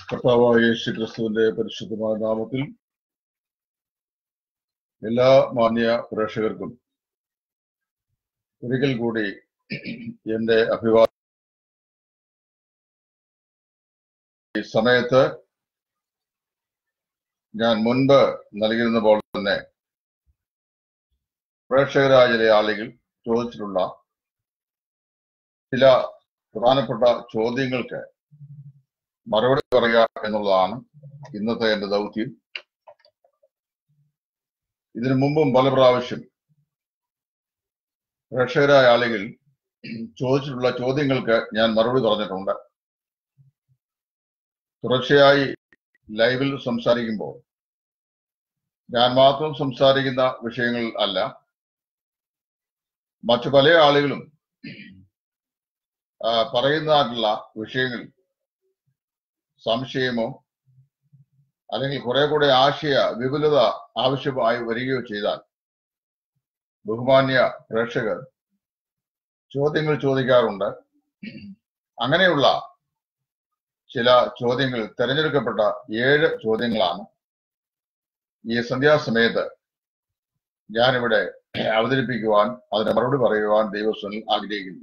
കർത്താവായ യേശു ക്രിസ്തുവിന്റെ പരിശുദ്ധമായ നാമത്തിൽ എല്ലാ മാന്യ പ്രേക്ഷകർക്കും ഒരിക്കൽ കൂടി എന്റെ അഭിവാദം ഈ സമയത്ത് ഞാൻ മുൻപ് നൽകിയിരുന്ന പോലെ തന്നെ പ്രേക്ഷകരായ ചില ആളുകൾ ചോദിച്ചിട്ടുള്ള ചില പ്രധാനപ്പെട്ട ചോദ്യങ്ങൾക്ക് മറുപടി പറയുക എന്നുള്ളതാണ് ഇന്നത്തെ എന്റെ ദൗത്യം ഇതിനു മുമ്പും പല പ്രാവശ്യം പ്രേക്ഷകരായ ആളുകൾ ചോദിച്ചിട്ടുള്ള ചോദ്യങ്ങൾക്ക് ഞാൻ മറുപടി പറഞ്ഞിട്ടുണ്ട് തുടർച്ചയായി ലൈവിൽ സംസാരിക്കുമ്പോൾ ഞാൻ മാത്രം സംസാരിക്കുന്ന വിഷയങ്ങൾ അല്ല മറ്റു പല ആളുകളും ആ, പറയുന്നതായിട്ടുള്ള വിഷയങ്ങൾ സംശയമോ അല്ലെങ്കിൽ കുറെ കൂടെ ആശയ വിപുലത ആവശ്യമായി വരികയോ ചെയ്താൽ ബഹുമാന്യ പ്രേക്ഷകർ ചോദ്യങ്ങൾ ചോദിക്കാറുണ്ട് അങ്ങനെയുള്ള ചില ചോദ്യങ്ങൾ തിരഞ്ഞെടുക്കപ്പെട്ട ഏഴ് ചോദ്യങ്ങളാണ് ഈ സന്ധ്യാസമയത്ത് ഞാനിവിടെ അവതരിപ്പിക്കുവാൻ അതിന് മറുപടി പറയുവാൻ ദൈവസ്വൻ ആഗ്രഹിക്കുന്നു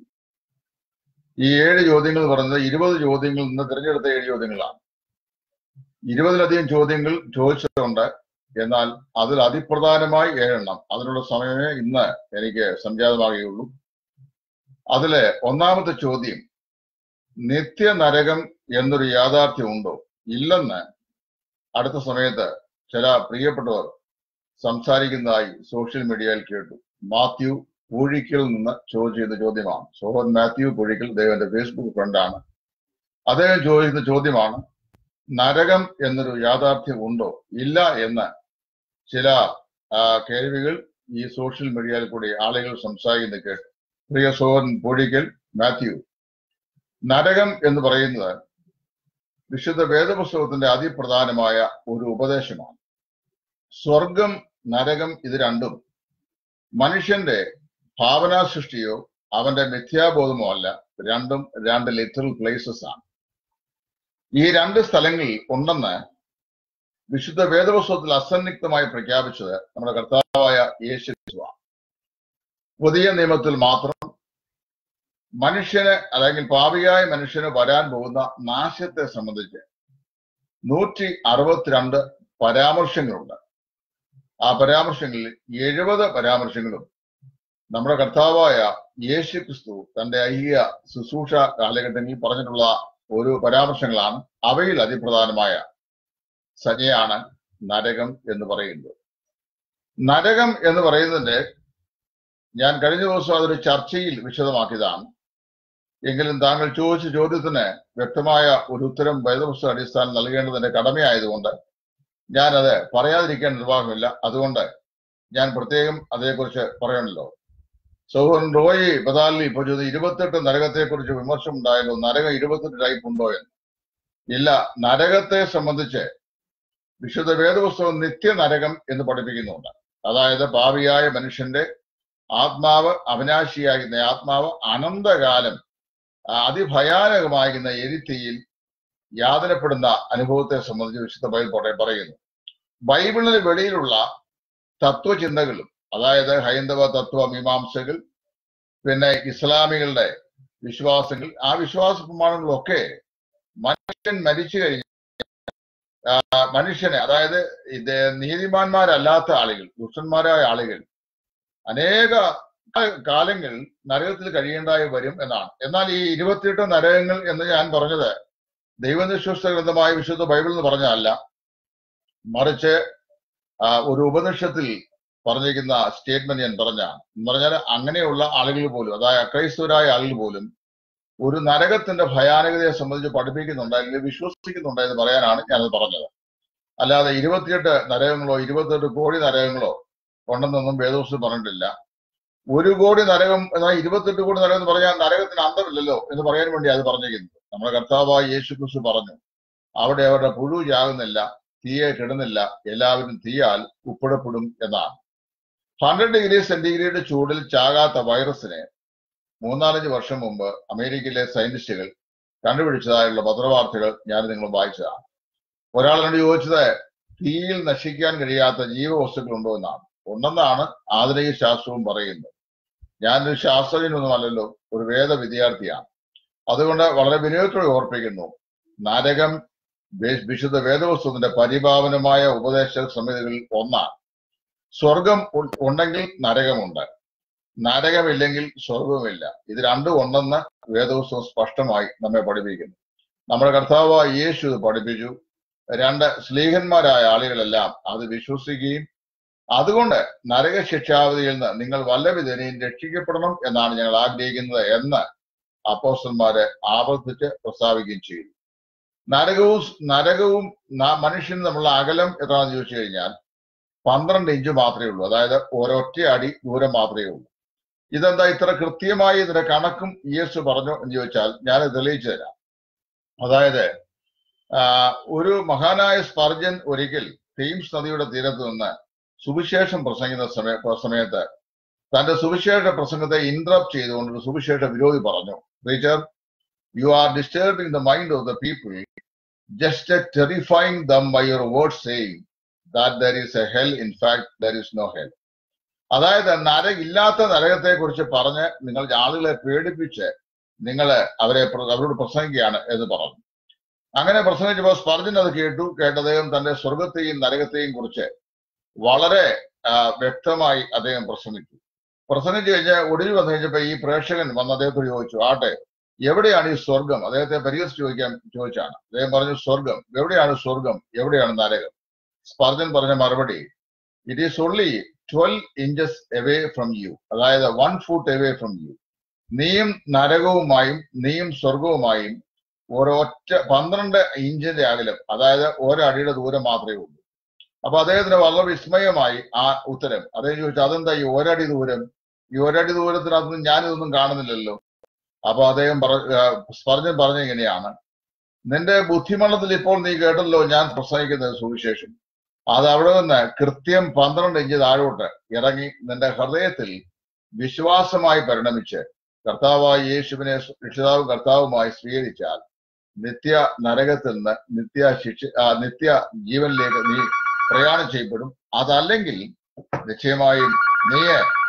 ഈ ഏഴ് ചോദ്യങ്ങൾ പറയുന്നത് ഇരുപത് ചോദ്യങ്ങളിൽ നിന്ന് തിരഞ്ഞെടുത്ത ഏഴ് ചോദ്യങ്ങളാണ് ഇരുപതിലധികം ചോദ്യങ്ങൾ ചോദിച്ചിട്ടുണ്ട് എന്നാൽ അതിൽ അതിപ്രധാനമായി ഏഴെണ്ണം അതിനുള്ള സമയമേ ഇന്ന് എനിക്ക് സംജാതമാകുകയുള്ളൂ അതിലെ ഒന്നാമത്തെ ചോദ്യം നിത്യനരകം എന്നൊരു യാഥാർത്ഥ്യം ഉണ്ടോ ഇല്ലെന്ന് അടുത്ത സമയത്ത് ചില പ്രിയപ്പെട്ടവർ സംസാരിക്കുന്നതായി സോഷ്യൽ മീഡിയയിൽ കേട്ടു മാത്യു പൂഴിക്കൽ നിന്ന് ചോദിച്ച ചോദ്യമാണ് സോഹൻ മാത്യു പൂഴിക്കൽ ദൈവന്റെ ഫേസ്ബുക്ക് ഫ്രണ്ടാണ് അദ്ദേഹം ചോദിക്കുന്ന ചോദ്യമാണ് നരകം എന്നൊരു യാഥാർത്ഥ്യം ഉണ്ടോ ഇല്ല എന്ന് ചില ആ, കേൾവികൾ ഈ സോഷ്യൽ മീഡിയയിൽ കൂടി ആളുകൾ സംസാരിക്കുന്നത് കേട്ടു പ്രിയ സോഹൻ പൂഴിക്കൽ മാത്യു നരകം എന്ന് പറയുന്നത് വിശുദ്ധ വേദപുസ്തകത്തിന്റെ അതിപ്രധാനമായ ഒരു ഉപദേശമാണ് സ്വർഗം നരകം ഇത് രണ്ടും മനുഷ്യന്റെ ഭാവനാ സൃഷ്ടിയോ അവന്റെ മിഥ്യാബോധമോ അല്ല രണ്ടും രണ്ട് ലിറ്ററൽ പ്ലേസസ് ആണ് ഈ രണ്ട് സ്ഥലങ്ങളിൽ ഉണ്ടെന്ന് വിശുദ്ധ വേദപുസ്തകത്തിൽ അസന്നിഗ്ധമായി പ്രഖ്യാപിച്ചത് നമ്മുടെ കർത്താവായ യേശു ക്രിസ്തുവാണ് പുതിയ നിയമത്തിൽ മാത്രം മനുഷ്യന് അല്ലെങ്കിൽ പാപിയായ മനുഷ്യന് വരാൻ പോകുന്ന നാശത്തെ സംബന്ധിച്ച് നൂറ്റി അറുപത്തിരണ്ട് പരാമർശങ്ങളുണ്ട് ആ പരാമർശങ്ങളിൽ എഴുപത് പരാമർശങ്ങളും നമ്മുടെ കർത്താവായ യേശു ക്രിസ്തു തന്റെ ഐഹിക ശുശ്രൂഷ കാലഘട്ടങ്ങളിൽ പറഞ്ഞിട്ടുള്ള ഒരു പരാമർശങ്ങളാണ് അവയിൽ അതിപ്രധാനമായ സജയാണ് നരകം എന്ന് പറയുന്നത് നരകം എന്ന് പറയുന്നതിന്റെ ഞാൻ കഴിഞ്ഞ ദിവസം അതൊരു ചർച്ചയിൽ വിശദമാക്കിയതാണ് എങ്കിലും താങ്കൾ ചോദിച്ച ചോദ്യത്തിന് വ്യക്തമായ ഒരു ഉത്തരം വേദപുസ്തക അടിസ്ഥാനം നൽകേണ്ടതിന്റെ കടമയായതുകൊണ്ട് ഞാനത് പറയാതിരിക്കാൻ നിർവാഹമില്ല അതുകൊണ്ട് ഞാൻ പ്രത്യേകം അതേക്കുറിച്ച് പറയണല്ലോ സൗഹൻ റോയി ബദാലി ഇപ്പോൾ ചോദിച്ചു ഇരുപത്തെട്ട് നരകത്തെക്കുറിച്ച് വിമർശനം ഉണ്ടായല്ലോ നരകം ഇരുപത്തെട്ട് ടൈപ്പ് ഉണ്ടോ എന്ന് ഇല്ല നരകത്തെ സംബന്ധിച്ച് വിശുദ്ധ വേദപുസ്തകം നിത്യനരകം എന്ന് പഠിപ്പിക്കുന്നുണ്ട് അതായത് പാപിയായ മനുഷ്യന്റെ ആത്മാവ് അവിനാശിയാകുന്ന ആത്മാവ് അനന്തകാലം ആ, അതിഭയാനകമാകുന്ന എരിത്തിയിൽ യാതനപ്പെടുന്ന അനുഭവത്തെ സംബന്ധിച്ച് വിശുദ്ധ ബൈബിൾ പറ- പറയുന്നു ബൈബിളിന് വെളിയിലുള്ള തത്വചിന്തകളും അതായത് ഹൈന്ദവ തത്വ മീമാംസകൾ പിന്നെ ഇസ്ലാമികളുടെ വിശ്വാസങ്ങൾ ആ വിശ്വാസ പ്രമാണങ്ങളൊക്കെ മനുഷ്യൻ മരിച്ചു കഴിഞ്ഞ ആ, മനുഷ്യനെ അതായത് ഇത് നീതിമാന്മാരല്ലാത്ത ആളുകൾ ദുഷ്ടന്മാരായ ആളുകൾ അനേക കാലങ്ങൾ നരകത്തിൽ കഴിയേണ്ടായി വരും എന്നാണ് എന്നാൽ ഈ ഇരുപത്തിയെട്ട് നരകങ്ങൾ എന്ന് ഞാൻ പറഞ്ഞത് ദൈവനിശ്വസ്ത ഗ്രന്ഥമായ വിശുദ്ധ ബൈബിൾ എന്ന് പറഞ്ഞതല്ല മറിച്ച് ആ, ഒരു ഉപനിഷത്തിൽ പറഞ്ഞിരിക്കുന്ന സ്റ്റേറ്റ്മെന്റ് ഞാൻ പറഞ്ഞ എന്ന് പറഞ്ഞാൽ അങ്ങനെയുള്ള ആളുകൾ പോലും അതായത് അക്രൈസ്തവരായ ആളുകൾ പോലും ഒരു നരകത്തിന്റെ ഭയാനകതയെ സംബന്ധിച്ച് പഠിപ്പിക്കുന്നുണ്ട് അല്ലെങ്കിൽ വിശ്വസിക്കുന്നുണ്ട് എന്ന് പറയാനാണ് ഞാനത് പറഞ്ഞത് അല്ലാതെ ഇരുപത്തിയെട്ട് നരകങ്ങളോ ഇരുപത്തെട്ട് കോടി നരകങ്ങളോ ഉണ്ടെന്നൊന്നും വേദവസ്തു പറഞ്ഞിട്ടില്ല ഒരു കോടി നരകം എന്നാൽ ഇരുപത്തെട്ട് കോടി നരകം എന്ന് പറഞ്ഞാൽ നരകത്തിന് അന്തമില്ലല്ലോ എന്ന് പറയാൻ വേണ്ടി അത് പറഞ്ഞിരിക്കുന്നത് നമ്മുടെ കർത്താവായ യേശു ക്രിസ്തു പറഞ്ഞു അവിടെ അവരുടെ പുഴു ചാകുന്നില്ല തീയെ കിടുന്നില്ല എല്ലാവരും തീയാൽ ഉപ്പിടപ്പെടും എന്നാണ് ഹൺഡ്രഡ് ഡിഗ്രി സെന്റിഗ്രേഡ് ചൂടിൽ ചാകാത്ത വൈറസിനെ മൂന്നാലഞ്ച് വർഷം മുമ്പ് അമേരിക്കയിലെ സയന്റിസ്റ്റുകൾ കണ്ടുപിടിച്ചതായുള്ള പത്രവാർത്തകൾ ഞാൻ നിങ്ങൾ വായിച്ചതാണ് ഒരാളിനോട് ചോദിച്ചത് തീയിൽ നശിക്കാൻ കഴിയാത്ത ജീവവസ്തുക്കൾ ഉണ്ടോ എന്നാണ് ഉണ്ടെന്നാണ് ആധുനിക ശാസ്ത്രവും പറയുന്നത് ഞാനൊരു ശാസ്ത്രജ്ഞനൊന്നുമല്ലല്ലോ ഒരു വേദ വിദ്യാർത്ഥിയാണ് അതുകൊണ്ട് വളരെ വിനയത്തോടെ ഓർപ്പിക്കുന്നു നരകം വേ- വിശുദ്ധ വേദവസ്തുവിന്റെ പരിപാവനമായ ഉപദേശ സമിതികളിൽ ഒന്നാണ് സ്വർഗം ഉ- ഉണ്ടെങ്കിൽ നരകമുണ്ട് നരകമില്ലെങ്കിൽ സ്വർഗവുമില്ല ഇത് രണ്ടും ഉണ്ടെന്ന് വേദവസ്തു സ്പഷ്ടമായി നമ്മെ പഠിപ്പിക്കുന്നു നമ്മുടെ കർത്താവായ യേശു ഇത് പഠിപ്പിച്ചു രണ്ട് സ്ലീഹന്മാരായ ആളുകളെല്ലാം അത് വിശ്വസിക്കുകയും അതുകൊണ്ട് നരകശിക്ഷാവധിയിൽ നിന്ന് നിങ്ങൾ വല്ല വിധേനയും രക്ഷിക്കപ്പെടണം എന്നാണ് ഞങ്ങൾ ആഗ്രഹിക്കുന്നത് എന്ന് അപ്പോസ്റ്റന്മാരെ ആവർത്തിച്ച് പ്രസ്താവിക്കുകയും ചെയ്തു നരകവും നരകവും ന- മനുഷ്യനും തമ്മിലുള്ള അകലം എത്രയാണെന്ന് ചോദിച്ചു കഴിഞ്ഞാൽ പന്ത്രണ്ട് ഇഞ്ച് മാത്രമേ ഉള്ളൂ അതായത് ഒരൊറ്റ അടി ദൂരം മാത്രമേ ഉള്ളൂ ഇതെന്താ ഇത്ര കൃത്യമായി ഇതിന്റെ കണക്കും യേശു പറഞ്ഞു എന്ന് ചോദിച്ചാൽ ഞാൻ തെളിയിച്ചു തരാം അതായത് ആ, ഒരു മഹാനായ സ്പർജൻ ഒരിക്കൽ തെയിംസ് നദിയുടെ തീരത്ത് നിന്ന് സുവിശേഷം പ്രസംഗിക്കുന്ന സമയ സമയത്ത് തന്റെ സുവിശേഷ പ്രസംഗത്തെ ഇന്ററപ്റ്റ് ചെയ്തുകൊണ്ട് ഒരു സുവിശേഷ വിരോധി പറഞ്ഞു teacher you are disturbing the mind of the people just terrifying them by your word saying that there is a hell in fact there is no hell അതായത് നര ഇല്ലാത്ത നരകത്തെ കുറിച്ച് പറഞ്ഞ് നിങ്ങൾ ആളുകളെ പേടിപ്പിച്ച് നിങ്ങൾ അവരെ പ്ര- അവരോട് പ്രസംഗിക്കുകയാണ് എന്ന് പറഞ്ഞു അങ്ങനെ പ്രസംഗിച്ചപ്പോൾ സ്പർജൻ അത് കേട്ടു കേട്ട അദ്ദേഹം തന്റെ സ്വർഗത്തെയും നരകത്തെയും കുറിച്ച് വളരെ ആ, വ്യക്തമായി അദ്ദേഹം പ്രസംഗിച്ചു പ്രസംഗിച്ചു കഴിഞ്ഞ് ഒടുവിൽ വന്നു കഴിഞ്ഞപ്പോ ഈ പ്രേക്ഷകൻ വന്ന് അദ്ദേഹത്തോട് ചോദിച്ചു ആട്ടെ എവിടെയാണ് ഈ സ്വർഗം അദ്ദേഹത്തെ പരിഹസിച്ച് ചോദിക്കാൻ ചോദിച്ചാണ് അദ്ദേഹം പറഞ്ഞു സ്വർഗം എവിടെയാണ് സ്വർഗം എവിടെയാണ് നരകം സ്പർജൻ പറഞ്ഞ മറുപടി it is only twelve inches away from you അതായത് one foot away from you നീയും നരകവുമായും നീയും സ്വർഗവുമായും ഒരൊറ്റ പന്ത്രണ്ട് ഇഞ്ചിന്റെ അകലം അതായത് ഒരടിയുടെ ദൂരം മാത്രമേ ഉള്ളൂ അപ്പൊ അദ്ദേഹത്തിന് വളരെ വിസ്മയമായി ആ ഉത്തരം അദ്ദേഹം ചോദിച്ചു അതെന്താ ഈ ഒരടി ദൂരം ഈ ഒരടി ദൂരത്തിനകത്ത് ഞാനിതൊന്നും കാണുന്നില്ലല്ലോ അപ്പൊ അദ്ദേഹം പറ ആ, സ്പർജൻ പറഞ്ഞ ഇങ്ങനെയാണ് നിന്റെ ബുദ്ധിമണ്ഡലത്തിൽ ഇപ്പോൾ നീ കേട്ടല്ലോ ഞാൻ പ്രസംഗിക്കുന്ന സുവിശേഷം അത് അവിടെ നിന്ന് കൃത്യം പന്ത്രണ്ട് ഇഞ്ച് താഴോട്ട് ഇറങ്ങി നിന്റെ ഹൃദയത്തിൽ വിശ്വാസമായി പരിണമിച്ച് കർത്താവായ യേശുവിനെ രക്ഷിതാവും കർത്താവുമായി സ്വീകരിച്ചാൽ നിത്യ നരകത്തിൽ നിന്ന് നിത്യ ശിക്ഷ ആ, നിത്യ ജീവനിലേക്ക് നീ പ്രയാണം ചെയ്യപ്പെടും അതല്ലെങ്കിൽ നിശ്ചയമായും നീ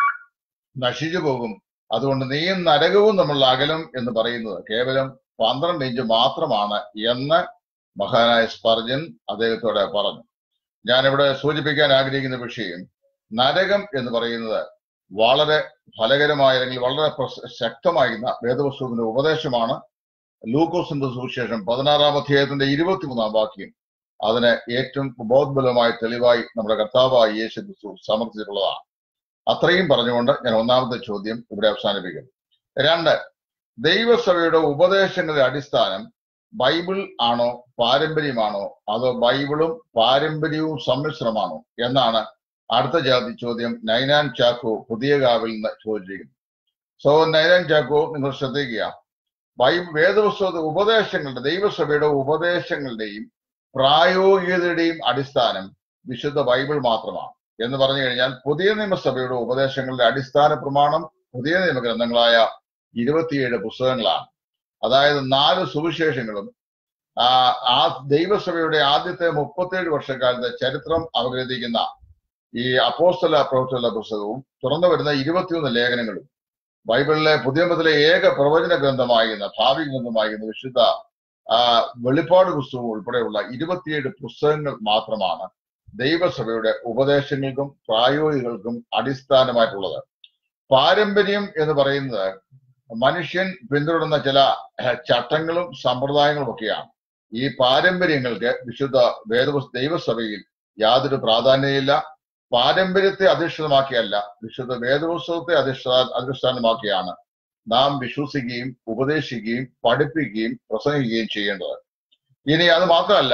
നശിച്ചു പോകും അതുകൊണ്ട് നീയും നരകവും തമ്മിലുള്ള അകലം എന്ന് പറയുന്നത് കേവലം പന്ത്രണ്ട് ഇഞ്ച് മാത്രമാണ് എന്ന് മഹാനായ സ്പർജൻ അദ്ദേഹത്തോട് പറഞ്ഞു ഞാനിവിടെ സൂചിപ്പിക്കാൻ ആഗ്രഹിക്കുന്ന വിഷയം നരകം എന്ന് പറയുന്നത് വളരെ ഫലകരമായ അല്ലെങ്കിൽ വളരെ പ്രസ- ശക്തമായിരുന്ന വേദപുസ്തകത്തിന്റെ ഉപദേശമാണ് ലൂക്കോസിന്റെ സുവിശേഷം പതിനാറാം അധ്യായത്തിന്റെ ഇരുപത്തിമൂന്നാം വാക്യം അതിന് ഏറ്റവും ബോധബലമായ തെളിവായി നമ്മുടെ കർത്താവായ യേശു ക്രിസ്തു സമർത്ഥിച്ചിട്ടുള്ളതാണ് അത്രയും പറഞ്ഞുകൊണ്ട് ഞാൻ ഒന്നാമത്തെ ചോദ്യം ഇവിടെ അവസാനിപ്പിക്കുന്നു രണ്ട് ദൈവസഭയുടെ ഉപദേശങ്ങളുടെ അടിസ്ഥാനം ബൈബിൾ ആണോ പാരമ്പര്യമാണോ അതോ ബൈബിളും പാരമ്പര്യവും സമ്മിശ്രമാണോ എന്നാണ് അടുത്ത ജാതി ചോദ്യം നൈനാൻ ചാക്കോ പുതിയ കാവിൽ നിന്ന് ചോദിച്ചിരിക്കുന്നു സോ നൈനാൻ ചാക്കോ നിങ്ങൾ ശ്രദ്ധിക്കുക ബൈബിൾ വേദപുസ്തക ഉപദേശങ്ങളുടെ ദൈവസഭയുടെ ഉപദേശങ്ങളുടെയും പ്രായോഗികതയുടെയും അടിസ്ഥാനം വിശുദ്ധ ബൈബിൾ മാത്രമാണ് എന്ന് പറഞ്ഞു കഴിഞ്ഞാൽ പുതിയ നിയമസഭയുടെ ഉപദേശങ്ങളുടെ അടിസ്ഥാന പ്രമാണം പുതിയ നിയമഗ്രന്ഥങ്ങളായ ഇരുപത്തിയേഴ് പുസ്തകങ്ങളാണ് അതായത് നാല് സുവിശേഷങ്ങളും ആ ആ ദൈവസഭയുടെ ആദ്യത്തെ മുപ്പത്തേഴ് വർഷക്കാലത്തെ ചരിത്രം അവഗ്രഹിക്കുന്ന ഈ അപ്പോസ്തല പ്രവർത്തന പുസ്തകവും തുറന്നു വരുന്ന ഇരുപത്തിയൊന്ന് ലേഖനങ്ങളും ബൈബിളിലെ പുതിയ മുതലെ ഏക പ്രവചന ഗ്രന്ഥമായിരുന്ന ഭാവി ഗ്രന്ഥമായിരുന്ന വിശുദ്ധ ആ വെളിപ്പാട് പുസ്തകവും ഉൾപ്പെടെയുള്ള ഇരുപത്തിയേഴ് പുസ്തകങ്ങൾ മാത്രമാണ് ദൈവസഭയുടെ ഉപദേശങ്ങൾക്കും പ്രായോഗികൾക്കും അടിസ്ഥാനമായിട്ടുള്ളത് പാരമ്പര്യം എന്ന് പറയുന്നത് മനുഷ്യൻ പിന്തുടരുന്ന ചില ഏഹ്, ചട്ടങ്ങളും സമ്പ്രദായങ്ങളും ഒക്കെയാണ് ഈ പാരമ്പര്യങ്ങൾക്ക് വിശുദ്ധ വേദപുസ്ത ദൈവസഭയിൽ യാതൊരു പ്രാധാന്യമില്ല പാരമ്പര്യത്തെ അധിഷ്ഠിതമാക്കിയല്ല വിശുദ്ധ വേദപുസ്തകത്തെ അധിഷ്ഠ അധിഷ്ഠാനമാക്കിയാണ് നാം വിശ്വസിക്കുകയും ഉപദേശിക്കുകയും പഠിപ്പിക്കുകയും പ്രസംഗിക്കുകയും ചെയ്യേണ്ടത് ഇനി അത് മാത്രമല്ല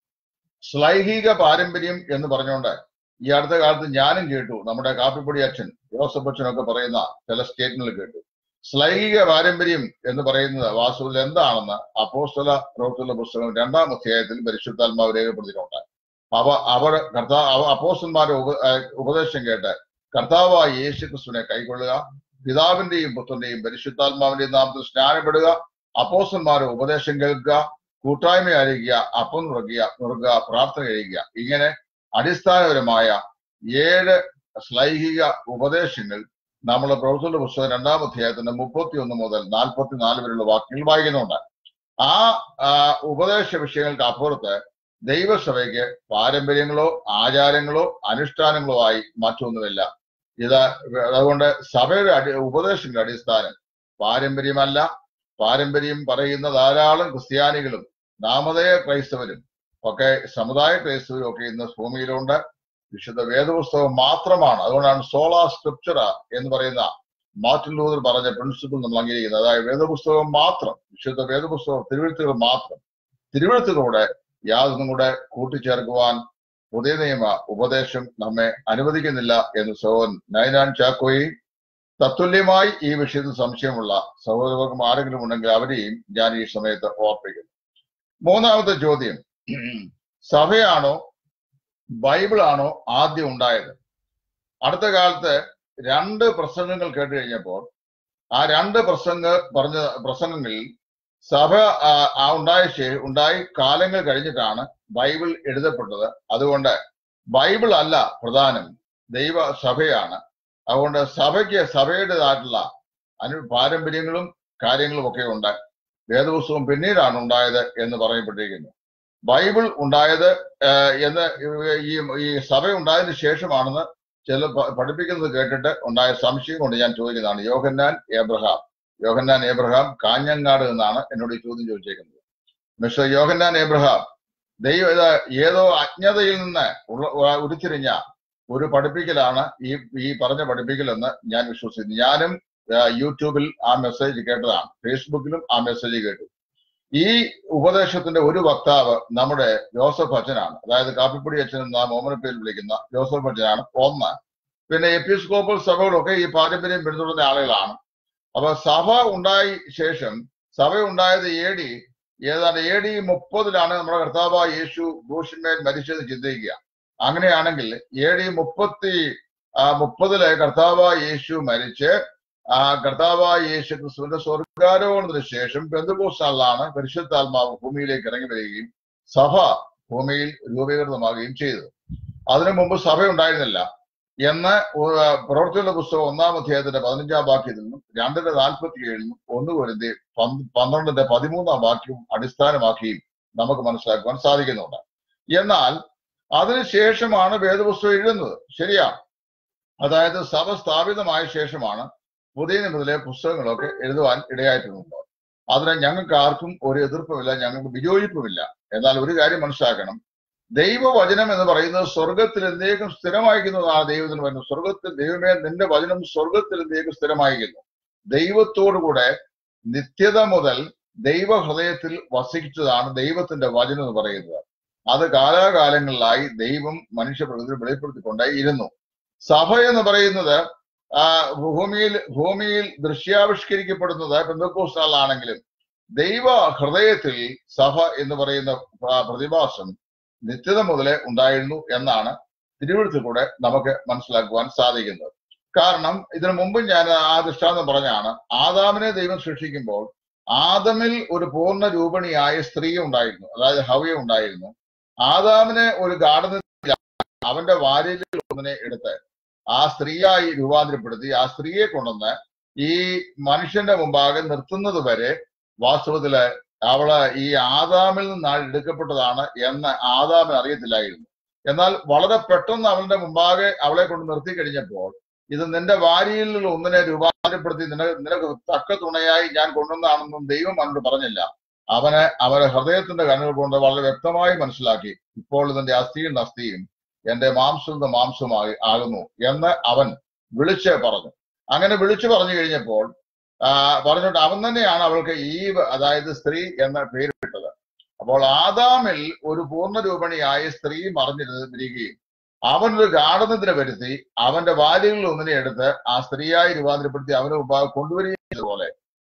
ശ്ലൈഹിക പാരമ്പര്യം എന്ന് പറഞ്ഞുകൊണ്ട് ഈ അടുത്ത കാലത്ത് ഞാനും കേട്ടു നമ്മുടെ കാപ്പിപ്പൊടി അച്ഛൻ ജോസഫ് അച്ഛനൊക്കെ പറയുന്ന ചില സ്റ്റേറ്റ്മെന്റുകൾ കേട്ടു ശ്ലൈഹിക പാരമ്പര്യം എന്ന് പറയുന്നത് വാസ്തുവിൽ എന്താണെന്ന് അപ്പോസ്തല പ്രവർത്തന പുസ്തകം രണ്ടാം അധ്യായത്തിൽ പരിശുദ്ധാത്മാവ് രേഖപ്പെടുത്തിയിട്ടുണ്ട് അവ അവർ കർത്താവ് അപ്പോസ്റ്റന്മാരുടെ ഉപ ഏഹ് ഉപദേശം കേട്ട് കർത്താവായ യേശു ക്രിസ്തുവിനെ കൈക്കൊള്ളുക പിതാവിന്റെയും പുത്രന്റെയും പരിശുദ്ധാത്മാവിന്റെയും നാമത്തിൽ സ്നാനപ്പെടുക അപ്പോസ്റ്റന്മാരുടെ ഉപദേശം കേൾക്കുക കൂട്ടായ്മയായിരിക്കുക അപ്പം നുറുക്കുക നുറുക്കുക പ്രാർത്ഥന കഴിക്കുക ഇങ്ങനെ അടിസ്ഥാനപരമായ ഏഴ് ശ്ലൈഹിക ഉപദേശങ്ങൾ നമ്മൾ പ്രവർത്തന പുസ്തകം രണ്ടാം അധ്യായത്തിന്റെ മുപ്പത്തി ഒന്ന് മുതൽ നാൽപ്പത്തിനാല് വരെയുള്ള വാക്യങ്ങൾ വായിക്കുന്നുണ്ട് ആ ആ, ഉപദേശ വിഷയങ്ങൾക്ക് അപ്പുറത്ത് ദൈവസഭയ്ക്ക് പാരമ്പര്യങ്ങളോ ആചാരങ്ങളോ അനുഷ്ഠാനങ്ങളോ ആയി മറ്റൊന്നുമില്ല ഇത് അതുകൊണ്ട് സഭയുടെ അടി ഉപദേശങ്ങളുടെ അടിസ്ഥാനം പാരമ്പര്യമല്ല പാരമ്പര്യം പറയുന്ന ധാരാളം ക്രിസ്ത്യാനികളും നാമധേയ ക്രൈസ്തവരും ഒക്കെ സമുദായ ക്രൈസ്തവരും ഒക്കെ ഇന്ന് ഭൂമിയിലുണ്ട് വിശുദ്ധ വേദപുസ്തകം മാത്രമാണ് അതുകൊണ്ടാണ് സോളാ സ്ക്രിപ്ചറ എന്ന് പറയുന്ന മാർട്ടിൻ ലൂതർ പറഞ്ഞ പ്രിൻസിപ്പിൾ നമ്മൾ അംഗീകരിക്കുന്നത് അതായത് വേദപുസ്തകം മാത്രം വിശുദ്ധ വേദപുസ്തകം തിരുവഴുത്തുകൾ മാത്രം തിരുവഴുത്തുകളോടെ യാതൊന്നും കൂടെ കൂട്ടിച്ചേർക്കുവാൻ പുതിയ നിയമ ഉപദേശം നമ്മെ അനുവദിക്കുന്നില്ല എന്ന് സഹോദരൻ നൈനാൻ ചാക്കോയി തത്തുല്യമായി ഈ വിഷയത്തിൽ സംശയമുള്ള സഹോദരർക്കും ആരെങ്കിലും ഉണ്ടെങ്കിൽ അവരെയും ഞാൻ ഈ സമയത്ത് ഓർപ്പിക്കുന്നു മൂന്നാമത്തെ ചോദ്യം സഭയാണോ ബൈബിളാണോ ആദ്യം ഉണ്ടായത് അടുത്ത കാലത്ത് രണ്ട് പ്രസംഗങ്ങൾ കേട്ട് കഴിഞ്ഞപ്പോൾ ആ രണ്ട് പ്രസംഗ പറഞ്ഞ പ്രസംഗങ്ങളിൽ സഭ ആ, ആ ഉണ്ടായ ശേ- ഉണ്ടായി കാലങ്ങൾ കഴിഞ്ഞിട്ടാണ് ബൈബിൾ എഴുതപ്പെട്ടത് അതുകൊണ്ട് ബൈബിൾ അല്ല പ്രധാനം ദൈവ സഭയാണ് അതുകൊണ്ട് സഭയ്ക്ക് സഭയുടേതായിട്ടുള്ള അനു പാരമ്പര്യങ്ങളും കാര്യങ്ങളും ഒക്കെ ഉണ്ട് വേദപുസ്തകം പിന്നീടാണ് ഉണ്ടായത് എന്ന് പറയപ്പെട്ടിരിക്കുന്നു ബൈബിൾ ഉണ്ടായത് ആഹ് എന്ന് ഈ ഈ സഭ ഉണ്ടായതിനു ശേഷമാണെന്ന് ചില പ- പഠിപ്പിക്കുന്നത് കേട്ടിട്ട് ഉണ്ടായ സംശയം കൊണ്ട് ഞാൻ ചോദിക്കുന്നതാണ് യോഹന്നാൻ ഏബ്രഹാം യോഹന്നാൻ ഏബ്രഹാം കാഞ്ഞങ്ങാട് എന്നാണ് എന്നോട് ഈ ചോദ്യം ചോദിച്ചേക്കുന്നത് മിസ്റ്റർ യോഹന്നാൻ ഏബ്രഹാം ദൈവം ഇത് ഏതോ അജ്ഞതയിൽ നിന്ന് ഉള്ള- ഉ- ഉരുത്തിരിഞ്ഞ ഒരു പഠിപ്പിക്കലാണ് ഈ ഈ പറഞ്ഞ പഠിപ്പിക്കൽ എന്ന് ഞാൻ വിശ്വസിക്കുന്നു ഞാനും ആ, യൂട്യൂബിൽ ആ മെസ്സേജ് കേട്ടതാണ് ഫേസ്ബുക്കിലും ആ മെസ്സേജ് കേട്ടു ഈ ഉപദേശത്തിന്റെ ഒരു വക്താവ് നമ്മുടെ ജോസഫ് അച്ഛനാണ് അതായത് കാപ്പിപ്പൊടി അച്ഛൻ എന്ന മോമനപ്പേരിൽ വിളിക്കുന്ന ജോസഫ് അച്ഛനാണ് ഒന്ന് പിന്നെ എപ്പിസ്കോപ്പൽ സഭകളൊക്കെ ഈ പാരമ്പര്യം പിന്തുടരുന്ന ആളുകളാണ് അപ്പൊ സഭ ഉണ്ടായി ശേഷം സഭ ഉണ്ടായത് എ ഡി ഏതാണ്ട് എ ഡി മുപ്പതിലാണ് നമ്മുടെ കർത്താവ് യേശു ക്രൂശിന്മേൽ മരിച്ചത് ചിന്തിക്കുക അങ്ങനെയാണെങ്കിൽ എ ഡി മുപ്പത്തി ആ, മുപ്പതില് കർത്താവ് യേശു മരിച്ച് ആ കർത്താവായ യേശു ക്രിസ്തുവിന്റെ സ്വർഗാരോഹണത്തിന് ശേഷം ബന്ധുപോസ്റ്റാളിലാണ് പരിശുദ്ധാത്മാവ് ഭൂമിയിലേക്ക് ഇറങ്ങി വരികയും സഭ ഭൂമിയിൽ രൂപീകൃതമാകുകയും ചെയ്തത് അതിനു മുമ്പ് സഭ ഉണ്ടായിരുന്നില്ല എന്ന് ഉ- പ്രവൃത്തിയുടെ പുസ്തകം ഒന്നാം അധ്യായത്തിന്റെ പതിനഞ്ചാം വാക്യത്തിൽ നിന്നും രണ്ടിന്റെ നാൽപ്പത്തി ഏഴിൽ നിന്നും ഒന്ന് വരുത്തി പന്ത്രണ്ടിന്റെ പതിമൂന്നാം വാക്യവും അടിസ്ഥാനമാക്കിയും നമുക്ക് മനസ്സിലാക്കുവാൻ സാധിക്കുന്നുണ്ട് എന്നാൽ അതിനുശേഷമാണ് വേദപുസ്തകം എഴുതുന്നത് ശരിയാണ് അതായത് സഭ സ്ഥാപിതമായ ശേഷമാണ് പുതിയ നിയമത്തിലെ പുസ്തകങ്ങളൊക്കെ എഴുതുവാൻ ഇടയായിട്ടുണ്ട് അതിന് ഞങ്ങൾക്ക് ആർക്കും ഒരു എതിർപ്പുമില്ല ഞങ്ങൾക്ക് വിയോജിപ്പുമില്ല എന്നാൽ ഒരു കാര്യം മനസ്സിലാക്കണം ദൈവവചനം എന്ന് പറയുന്നത് സ്വർഗത്തിൽ എന്തേക്കും സ്ഥിരമായിരിക്കുന്നതാണ് ദൈവത്തിന് പറയുന്നത് സ്വർഗത്തിൽ ദൈവമേ നിന്റെ വചനം സ്വർഗത്തിൽ എന്തേക്കും സ്ഥിരമായിരിക്കുന്നു ദൈവത്തോടുകൂടെ നിത്യത മുതൽ ദൈവ ഹൃദയത്തിൽ വസിച്ചതാണ് ദൈവത്തിന്റെ വചനം എന്ന് പറയുന്നത് അത് കാലാകാലങ്ങളിലായി ദൈവം മനുഷ്യപ്രകൃതി വെളിപ്പെടുത്തിക്കൊണ്ടേ ഇരുന്നു സഭ എന്ന് പറയുന്നത് ആ ഭൂമിയിൽ ഭൂമിയിൽ ദൃശ്യാവിഷ്കരിക്കപ്പെടുന്നത് പെന്തക്കോസ്താളാണെങ്കിലും ദൈവ ഹൃദയത്തിൽ സഭ എന്ന് പറയുന്ന പ്ര- പ്രതിഭാസം നിത്യത മുതലേ ഉണ്ടായിരുന്നു എന്നാണ് തിരുവഴുത്തിൽ കൂടെ നമുക്ക് മനസ്സിലാക്കുവാൻ സാധിക്കുന്നത് കാരണം ഇതിനു മുമ്പ് ഞാൻ ആ ദൃഷ്ടാന്തം പറഞ്ഞാണ് ആദാമിനെ ദൈവം സൃഷ്ടിക്കുമ്പോൾ ആദമിൽ ഒരു പൂർണ്ണ രൂപണിയായ സ്ത്രീ ഉണ്ടായിരുന്നു അതായത് ഹവ്യ ഉണ്ടായിരുന്നു ആദാമിനെ ഒരു ഗാർഡനിൽ അവന്റെ വാര്യലിൽ ഒന്നിനെ എടുത്ത് ആ സ്ത്രീയായി രൂപാന്തരപ്പെടുത്തി ആ സ്ത്രീയെ കൊണ്ടുവന്ന് ഈ മനുഷ്യന്റെ മുമ്പാകെ നിർത്തുന്നത് വരെ വാസ്തവത്തില് അവള് ഈ ആദാമിൽ നിന്നാണ് എടുക്കപ്പെട്ടതാണ് എന്ന് ആദാമിന് അറിയത്തില്ലായിരുന്നു എന്നാൽ വളരെ പെട്ടെന്ന് അവളുടെ മുമ്പാകെ അവളെ കൊണ്ട് നിർത്തി കഴിഞ്ഞപ്പോൾ ഇത് നിന്റെ വാരിയിൽ ഒന്നിനെ രൂപാന്തരപ്പെടുത്തി നിനക്ക് നിനക്ക് തക്ക തുണയായി ഞാൻ കൊണ്ടുവന്നാണെന്നും ദൈവം അവനോട് പറഞ്ഞില്ല അവന് അവരെ ഹൃദയത്തിന്റെ കണ്ണുകൾ കൊണ്ട് വളരെ വ്യക്തമായി മനസ്സിലാക്കി ഇപ്പോൾ ഇതിന്റെ അസ്ഥിയും അസ്ഥിയും എന്റെ മാംസം മാംസമായി ആകുന്നു എന്ന് അവൻ വിളിച്ച് പറഞ്ഞു അങ്ങനെ വിളിച്ചു പറഞ്ഞു കഴിഞ്ഞപ്പോൾ ആ, പറഞ്ഞിട്ട് അവൻ തന്നെയാണ് അവൾക്ക് ഈവ് അതായത് സ്ത്രീ എന്ന പേരിട്ടത് അപ്പോൾ ആദാമിൽ ഒരു പൂർണ്ണരൂപണിയായ സ്ത്രീ മറിഞ്ഞിരിക്കുകയും അവൻ ഒരു ഗാഠനത്തിന് വരുത്തി അവന്റെ വാലികളിൽ ഒന്നിനെ എടുത്ത് ആ സ്ത്രീയായി രൂപാന്തരപ്പെടുത്തി അവന് മുമ്പാകെ കൊണ്ടുവരികയും ചെയ്തതുപോലെ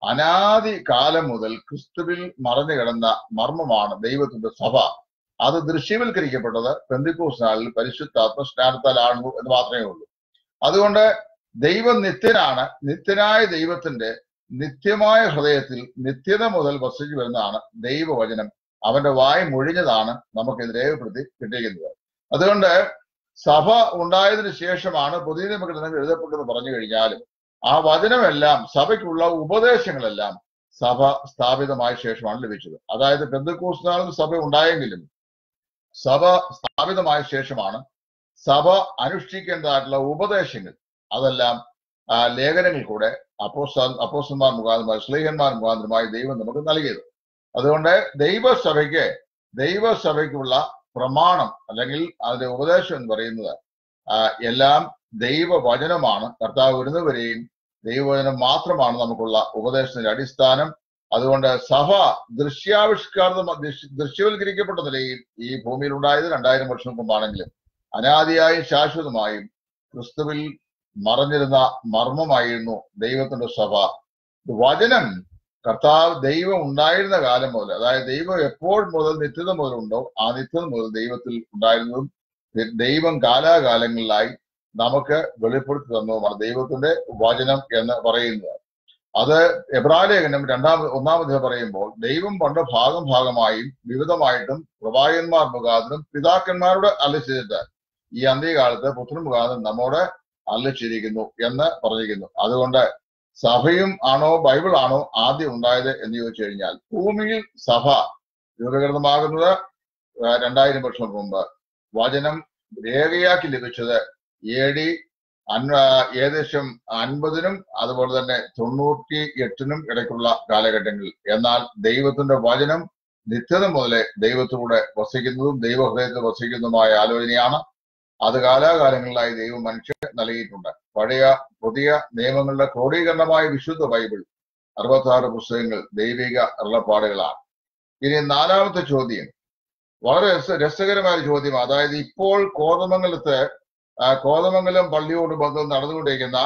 അനാദി കാലം മുതൽ ക്രിസ്തുവിൽ മറഞ്ഞു കിടന്ന മർമ്മമാണ് ദൈവത്തിന്റെ സഭ അത് ദൃശ്യവൽക്കരിക്കപ്പെട്ടത് പെന്തിക്കോസ് നാളിൽ പരിശുദ്ധാത്മ സ്നാനത്താലാണു എന്ന് മാത്രമേ ഉള്ളൂ അതുകൊണ്ട് ദൈവം നിത്യനാണ് നിത്യനായ ദൈവത്തിന്റെ നിത്യമായ ഹൃദയത്തിൽ നിത്യത മുതൽ വസിച്ചു വരുന്നതാണ് ദൈവവചനം അവന്റെ വായ് മൊഴിഞ്ഞതാണ് നമുക്ക് ഇത് രേഖപ്പെടുത്തി കിട്ടിയിരിക്കുന്നത് അതുകൊണ്ട് സഭ ഉണ്ടായതിനു ശേഷമാണ് പുതിയ നിയമഗ്രന്ഥങ്ങൾ എഴുതപ്പെട്ടെന്ന് പറഞ്ഞു കഴിഞ്ഞാലും ആ വചനമെല്ലാം സഭയ്ക്കുള്ള ഉപദേശങ്ങളെല്ലാം സഭ സ്ഥാപിതമായ ശേഷമാണ് ലഭിച്ചത് അതായത് പെന്തക്കോസ് നാളിൽ സഭ ഉണ്ടായെങ്കിലും സഭ സ്ഥാപിതമായ ശേഷമാണ് സഭ അനുഷ്ഠിക്കേണ്ടതായിട്ടുള്ള ഉപദേശങ്ങൾ അതെല്ലാം ആ ലേഖനങ്ങൾ കൂടെ അപ്പോസ്ത അപ്പോസ്റ്റന്മാർ മുഖാന്തരമായി സ്ലീഹന്മാർ മുഖാന്തരമായി ദൈവം നമുക്ക് നൽകിയത് അതുകൊണ്ട് ദൈവസഭയ്ക്ക് ദൈവസഭയ്ക്കുള്ള പ്രമാണം അല്ലെങ്കിൽ അതിന്റെ ഉപദേശം എന്ന് പറയുന്നത് ആ, എല്ലാം ദൈവവചനമാണ് കർത്താവ് വരുന്നവരെയും ദൈവവചനം മാത്രമാണ് നമുക്കുള്ള ഉപദേശത്തിന്റെ അടിസ്ഥാനം അതുകൊണ്ട് സഭ ദൃശ്യാവിഷ്കാരം ദൃശ്യവൽക്കരിക്കപ്പെട്ട നിലയിൽ ഈ ഭൂമിയിൽ ഉണ്ടായത് രണ്ടായിരം വർഷം മുമ്പാണെങ്കിലും അനാദിയായും ശാശ്വതമായും ക്രിസ്തുവിൽ മറഞ്ഞിരുന്ന മർമ്മമായിരുന്നു ദൈവത്തിന്റെ സഭ വചനം കർത്താവ് ദൈവം ഉണ്ടായിരുന്ന കാലം മുതൽ അതായത് ദൈവം എപ്പോൾ മുതൽ നിത്യത മുതലുണ്ടോ ആ നിത്യത മുതൽ ദൈവത്തിൽ ഉണ്ടായിരുന്നതും ദ- ദൈവം കാലാകാലങ്ങളിലായി നമുക്ക് വെളിപ്പെടുത്തി തന്നതുമാണ് ദൈവത്തിന്റെ വചനം എന്ന് പറയുന്നത് അത് എബ്രാലേഖനം രണ്ടാമത് ഒന്നാമത് പറയുമ്പോൾ ദൈവം പണ്ട് ഭാഗം ഭാഗമായും വിവിധമായിട്ടും പ്രവാചകന്മാർ മുഖാന്തരം പിതാക്കന്മാരോട് അല്ലച്ചിട്ട് ഈ അന്ത്യകാലത്ത് പുത്രൻ മുഖാന്തരം നമ്മോട് അല്ലച്ചിരിക്കുന്നു എന്ന് പറഞ്ഞിരിക്കുന്നു അതുകൊണ്ട് സഭയും ആണോ ബൈബിൾ ആണോ ആദ്യം ഉണ്ടായത് എന്ന് ചോദിച്ചു കഴിഞ്ഞാൽ ഭൂമിയിൽ സഭ രൂപീകൃതമാകുന്നത് ആ, രണ്ടായിരം വർഷം മുമ്പ് വചനം രേഖയാക്കി ലഭിച്ചത് എ ഡി ഏകദേശം അൻപതിനും അതുപോലെ തന്നെ തൊണ്ണൂറ്റി എട്ടിനും ഇടയ്ക്കുള്ള കാലഘട്ടങ്ങളിൽ എന്നാൽ ദൈവത്തിന്റെ വചനം നിത്യത മുതലേ ദൈവത്തിലൂടെ വസിക്കുന്നതും ദൈവഹൃദയത്തിൽ വസിക്കുന്നതുമായ ആലോചനയാണ് അത് കാലാകാലങ്ങളിലായി ദൈവം മനുഷ്യന് നൽകിയിട്ടുണ്ട് പഴയ പുതിയ നിയമങ്ങളുടെ ക്രോഡീകരണമായ വിശുദ്ധ ബൈബിൾ അറുപത്തി പുസ്തകങ്ങൾ ദൈവിക അരുളപ്പാടുകളാണ് ഇനി നാലാമത്തെ ചോദ്യം വളരെ രസ രസകരമായ ഒരു ചോദ്യം അതായത് ഇപ്പോൾ കോതമംഗലത്ത് ആ, കോതമംഗലം പള്ളിയോട് ബന്ധം നടന്നുകൊണ്ടിരിക്കുന്ന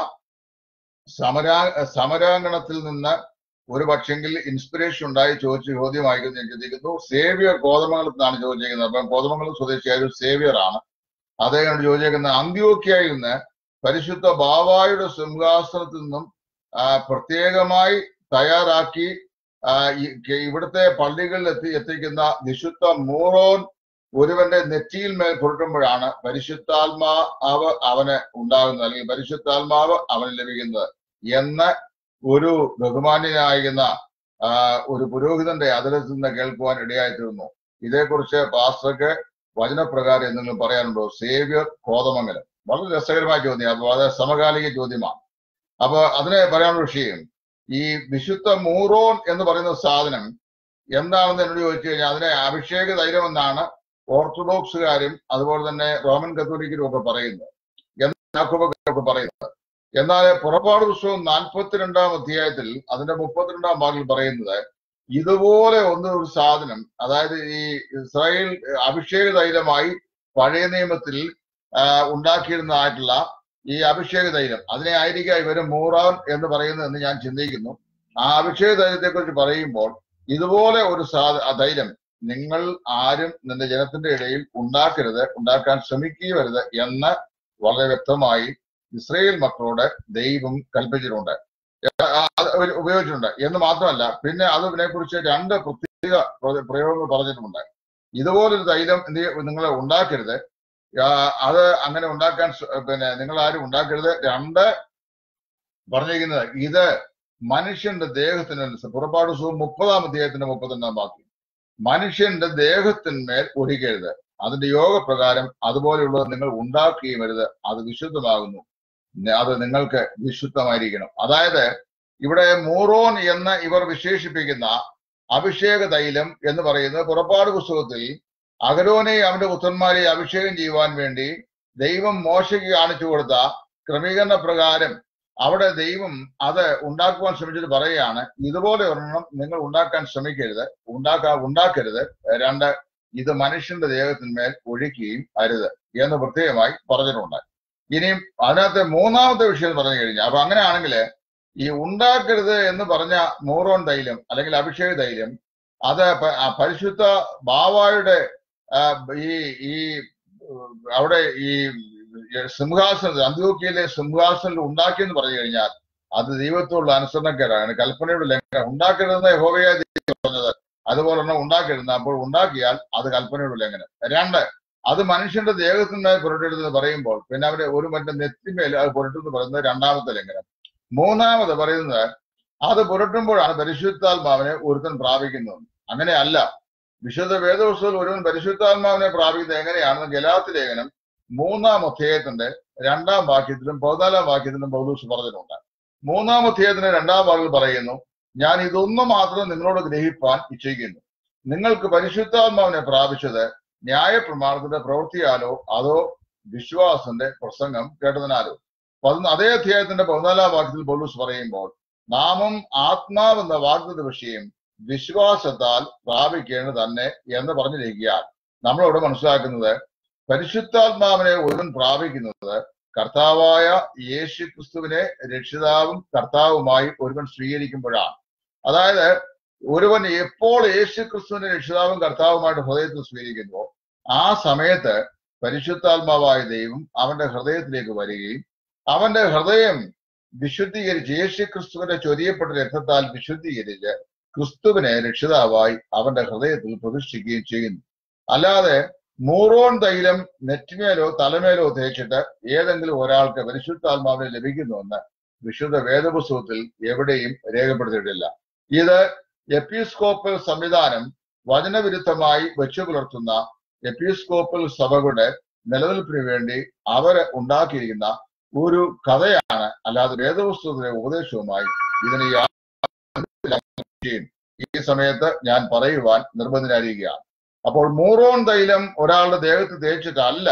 സമരാ സമരാങ്കണത്തിൽ നിന്ന് ഒരു പക്ഷെങ്കിൽ ഇൻസ്പിറേഷൻ ഉണ്ടായി ചോദിച്ച ചോദ്യമായിരിക്കും ഞാൻ ചിന്തിക്കുന്നു സേവിയർ കോതമംഗലത്ത് നിന്നാണ് ചോദിച്ചിരിക്കുന്നത് അപ്പം കോതമംഗലം സ്വദേശിയായ ഒരു സേവിയർ ആണ് അദ്ദേഹം ചോദിച്ചേക്കുന്ന അന്ത്യോക്യയിൽ നിന്ന് പരിശുദ്ധ ബാവായുടെ സിംഹാസനത്തിൽ നിന്നും ആ, പ്രത്യേകമായി തയ്യാറാക്കി ആ, ഈ- കെ- ഇവിടുത്തെ പള്ളികളിൽ എത്തി എത്തിക്കുന്ന വിശുദ്ധ മൂറോൻ ഒരുവന്റെ നെറ്റിയിൽ മേൽ പുരട്ടുമ്പോഴാണ് പരിശുദ്ധാത്മാവ് അവന് ഉണ്ടാകുന്നത് അല്ലെങ്കിൽ പരിശുദ്ധാത്മാവ് അവന് ലഭിക്കുന്നത് എന്ന് ഒരു ബഹുമാന്യനായിരുന്ന ആ, ഒരു പുരോഹിതന്റെ അതിലത്തിൽ നിന്ന് കേൾക്കുവാൻ ഇടയായിത്തീർന്നു ഇതേക്കുറിച്ച് പാസ്റ്റർക്ക് വചനപ്രകാരം എന്തെങ്കിലും പറയാനുണ്ടോ സേവ്യർ കോതമംഗലം വളരെ രസകരമായ ചോദ്യം അപ്പൊ അത് സമകാലിക ചോദ്യമാണ് അപ്പൊ അതിനെ പറയാനുള്ള വിഷയം ഈ വിശുദ്ധ മൂറോൻ എന്ന് പറയുന്ന സാധനം എന്താണെന്ന് എന്നോട് ചോദിച്ചു കഴിഞ്ഞാൽ അതിനെ അഭിഷേക തൈലം എന്നാണ് ഓർത്തഡോക്സുകാരും അതുപോലെ തന്നെ റോമൻ കത്തോലിക്കരും ഒക്കെ പറയുന്നത് യാക്കോബൊക്കെ പറയുന്നത് എന്നാൽ പുറപ്പാട് പുസ്തകം നാൽപ്പത്തിരണ്ടാം അധ്യായത്തിൽ അതിന്റെ മുപ്പത്തിരണ്ടാം ഭാഗത്തിൽ പറയുന്നത് ഇതുപോലെ ഒന്ന് ഒരു സാധനം അതായത് ഈ ഇസ്രായേൽ അഭിഷേക തൈലമായി പഴയ നിയമത്തിൽ ആ, ഉണ്ടാക്കിയിരുന്നതായിട്ടുള്ള ഈ അഭിഷേക തൈലം അതിനെ ആയിരിക്കാം ഇവര് മൂറാൻ എന്ന് പറയുന്നത് എന്ന് ഞാൻ ചിന്തിക്കുന്നു ആ അഭിഷേക തൈലത്തെ കുറിച്ച് പറയുമ്പോൾ ഇതുപോലെ ഒരു സാ ആ തൈലം നിങ്ങൾ ആരും നിന്റെ ജനത്തിന്റെ ഇടയിൽ ഉണ്ടാക്കരുത് ഉണ്ടാക്കാൻ ശ്രമിക്കുകയരുത് എന്ന് വളരെ വ്യക്തമായി ഇസ്രയേൽ മക്കളോട് ദൈവം കൽപ്പിച്ചിട്ടുണ്ട് ആ, അത് അവര് ഉപയോഗിച്ചിട്ടുണ്ട് എന്ന് മാത്രമല്ല പിന്നെ അതിനെ കുറിച്ച് രണ്ട് പ്രത്യേക പ്ര- പ്രയോഗങ്ങൾ പറഞ്ഞിട്ടുമുണ്ട് ഇതുപോലൊരു തൈലം നിങ്ങൾ ഉണ്ടാക്കരുത് ആ, അത് അങ്ങനെ ഉണ്ടാക്കാൻ ശ്ര- പിന്നെ നിങ്ങൾ ആരും ഉണ്ടാക്കരുത് രണ്ട് പറഞ്ഞിരിക്കുന്നത് ഇത് മനുഷ്യന്റെ ദേഹത്തിന് പുറപ്പാട് സുഖം മുപ്പതാം അധ്യായത്തിന്റെ മുപ്പത്തൊന്നാം വാക്യം മനുഷ്യന്റെ ദേഹത്തിന്മേൽ ഒഴിക്കരുത് അതിന്റെ യോഗപ്രകാരം അതുപോലെയുള്ളത് നിങ്ങൾ ഉണ്ടാക്കുകയും വരുത് അത് വിശുദ്ധമാകുന്നു ന- അത് നിങ്ങൾക്ക് വിശുദ്ധമായിരിക്കണം അതായത് ഇവിടെ മൂറോൻ എന്ന് ഇവർ വിശേഷിപ്പിക്കുന്ന അഭിഷേക തൈലം എന്ന് പറയുന്നത് പുറപ്പാട് പുസ്തകത്തിൽ അഗരോനെയും അവന്റെ പുത്രന്മാരെ അഭിഷേകം ചെയ്യുവാൻ വേണ്ടി ദൈവം മോശയ്ക്ക് കാണിച്ചു കൊടുത്ത ക്രമീകരണ പ്രകാരം അവിടെ ദൈവം അത് ഉണ്ടാക്കുവാൻ ശ്രമിച്ചിട്ട് പറയുകയാണ് ഇതുപോലെ ഒരെണ്ണം നിങ്ങൾ ഉണ്ടാക്കാൻ ശ്രമിക്കരുത് ഉണ്ടാക്കാ ഉണ്ടാക്കരുത് രണ്ട് ഇത് മനുഷ്യന്റെ ദേഹത്തിന്മേൽ ഒഴിക്കുകയും അരുത് എന്ന് പ്രത്യേകമായി പറഞ്ഞിട്ടുണ്ട് ഇനിയും അതിനകത്ത് മൂന്നാമത്തെ വിഷയം എന്ന് പറഞ്ഞു കഴിഞ്ഞാൽ അപ്പൊ അങ്ങനെയാണെങ്കിൽ ഈ ഉണ്ടാക്കരുത് എന്ന് പറഞ്ഞ മൂറോൺ തൈലം അല്ലെങ്കിൽ അഭിഷേക തൈലം അത് പ- ആ പരിശുദ്ധ ബാവായുടെ ആ, ഈ ഈ ഉം, അവിടെ ഈ സിംഹാസനത്തിൽ അന്ത്യോക്കിയയിലെ സിംഹാസനത്തിൽ ഉണ്ടാക്കിയെന്ന് പറഞ്ഞു കഴിഞ്ഞാൽ അത് ദൈവത്തോടുള്ള അനുസരണക്കേടാണ് കൽപ്പനയുടെ ലംഘനം ഉണ്ടാക്കരുതെന്ന് യഹോവയായ ദൈവം പറഞ്ഞത് അതുപോലെ തന്നെ ഉണ്ടാക്കരുത് അപ്പോൾ ഉണ്ടാക്കിയാൽ അത് കൽപ്പനയുടെ ലംഘനം രണ്ട് അത് മനുഷ്യന്റെ ദേഹത്തിന്മേൽ പുരട്ടെടുത്ത് പറയുമ്പോൾ പിന്നെ അവര് ഒരു മറ്റേ നെത്തിമേൽ അത് പുരട്ടെന്ന് പറയുന്നത് രണ്ടാമത്തെ ലംഘനം മൂന്നാമത് പറയുന്നത് അത് പുരട്ടുമ്പോഴാണ് പരിശുദ്ധാത്മാവിനെ ഒരുത്തൻ പ്രാപിക്കുന്നത് അങ്ങനെയല്ല വിശുദ്ധ വേദപുസ്തകത്തിൽ ഒരുവൻ പരിശുദ്ധാത്മാവിനെ പ്രാപിക്കുന്നത് എങ്ങനെയാണെന്ന് ഗലാത്തി ലേഖനം മൂന്നാം അധ്യായത്തിന്റെ രണ്ടാം വാക്യത്തിലും പതിനാലാം വാക്യത്തിലും പൗലൂസ് പറഞ്ഞിട്ടുണ്ട് മൂന്നാം അധ്യായത്തിന്റെ രണ്ടാം ഭാഗത്തിൽ പറയുന്നു ഞാൻ ഇതൊന്നു മാത്രം നിങ്ങളോട് ഗ്രഹിപ്പാൻ ഇച്ഛിക്കുന്നു നിങ്ങൾക്ക് പരിശുദ്ധാത്മാവിനെ പ്രാപിച്ചത് ന്യായപ്രമാണത്തിന്റെ പ്രവൃത്തിയാലോ അതോ വിശ്വാസന്റെ പ്രസംഗം കേട്ടതിനാലോ പതിന അതേ അധ്യായത്തിന്റെ പതിനാലാം വാക്യത്തിൽ പൗലൂസ് പറയുമ്പോൾ നാമും ആത്മാവെന്ന വാഗ്ദത്ത വിഷയം വിശ്വാസത്താൽ പ്രാപിക്കേണ്ടത് തന്നെ എന്ന് പറഞ്ഞിരിക്കുകയാൽ നമ്മളോട് മനസ്സിലാക്കുന്നത് പരിശുദ്ധാത്മാവിനെ ഒരുവൻ പ്രാപിക്കുന്നത് കർത്താവായ യേശു ക്രിസ്തുവിനെ രക്ഷിതാവും കർത്താവുമായി ഒരുവൻ സ്വീകരിക്കുമ്പോഴാണ് അതായത് ഒരുവൻ എപ്പോൾ യേശു ക്രിസ്തുവിനെ രക്ഷിതാവും കർത്താവുമായിട്ട് ഹൃദയത്തിൽ സ്വീകരിക്കുന്നുവോ ആ സമയത്ത് പരിശുദ്ധാത്മാവായ ദൈവം അവന്റെ ഹൃദയത്തിലേക്ക് വരികയും അവന്റെ ഹൃദയം വിശുദ്ധീകരിച്ച് യേശു ക്രിസ്തുവിന്റെ ചൊരിയപ്പെട്ട രക്തത്താൽ വിശുദ്ധീകരിച്ച് ക്രിസ്തുവിനെ രക്ഷിതാവായി അവന്റെ ഹൃദയത്തിൽ പ്രതിഷ്ഠിക്കുകയും ചെയ്യുന്നു അല്ലാതെ മൂറോൺ തൈലം നെറ്റിമേലോ തലമേലോ തേച്ചിട്ട് ഏതെങ്കിലും ഒരാൾക്ക് പരിശുദ്ധാത്മാവിനെ ലഭിക്കുന്നുവെന്ന് വിശുദ്ധ വേദപുസ്തകത്തിൽ എവിടെയും രേഖപ്പെടുത്തിയിട്ടില്ല ഇത് എപ്പിസ്കോപ്പൽ സംവിധാനം വചനവിരുദ്ധമായി വെച്ചു പുലർത്തുന്ന എപ്പിസ്കോപ്പൽ സഭകളുടെ നിലനിൽപ്പിന് വേണ്ടി അവർ ഉണ്ടാക്കിയിരിക്കുന്ന ഒരു കഥയാണ് അല്ലാതെ വേദപുസ്തകത്തിലെ ഉപദേശവുമായി ഇതിന് യാതൊരു ചെയ്യും ഈ സമയത്ത് ഞാൻ പറയുവാൻ നിർബന്ധനായിരിക്കുകയാണ് അപ്പോൾ മൂറോൺ തൈലം ഒരാളുടെ ദേഹത്ത് തേച്ചിട്ടല്ല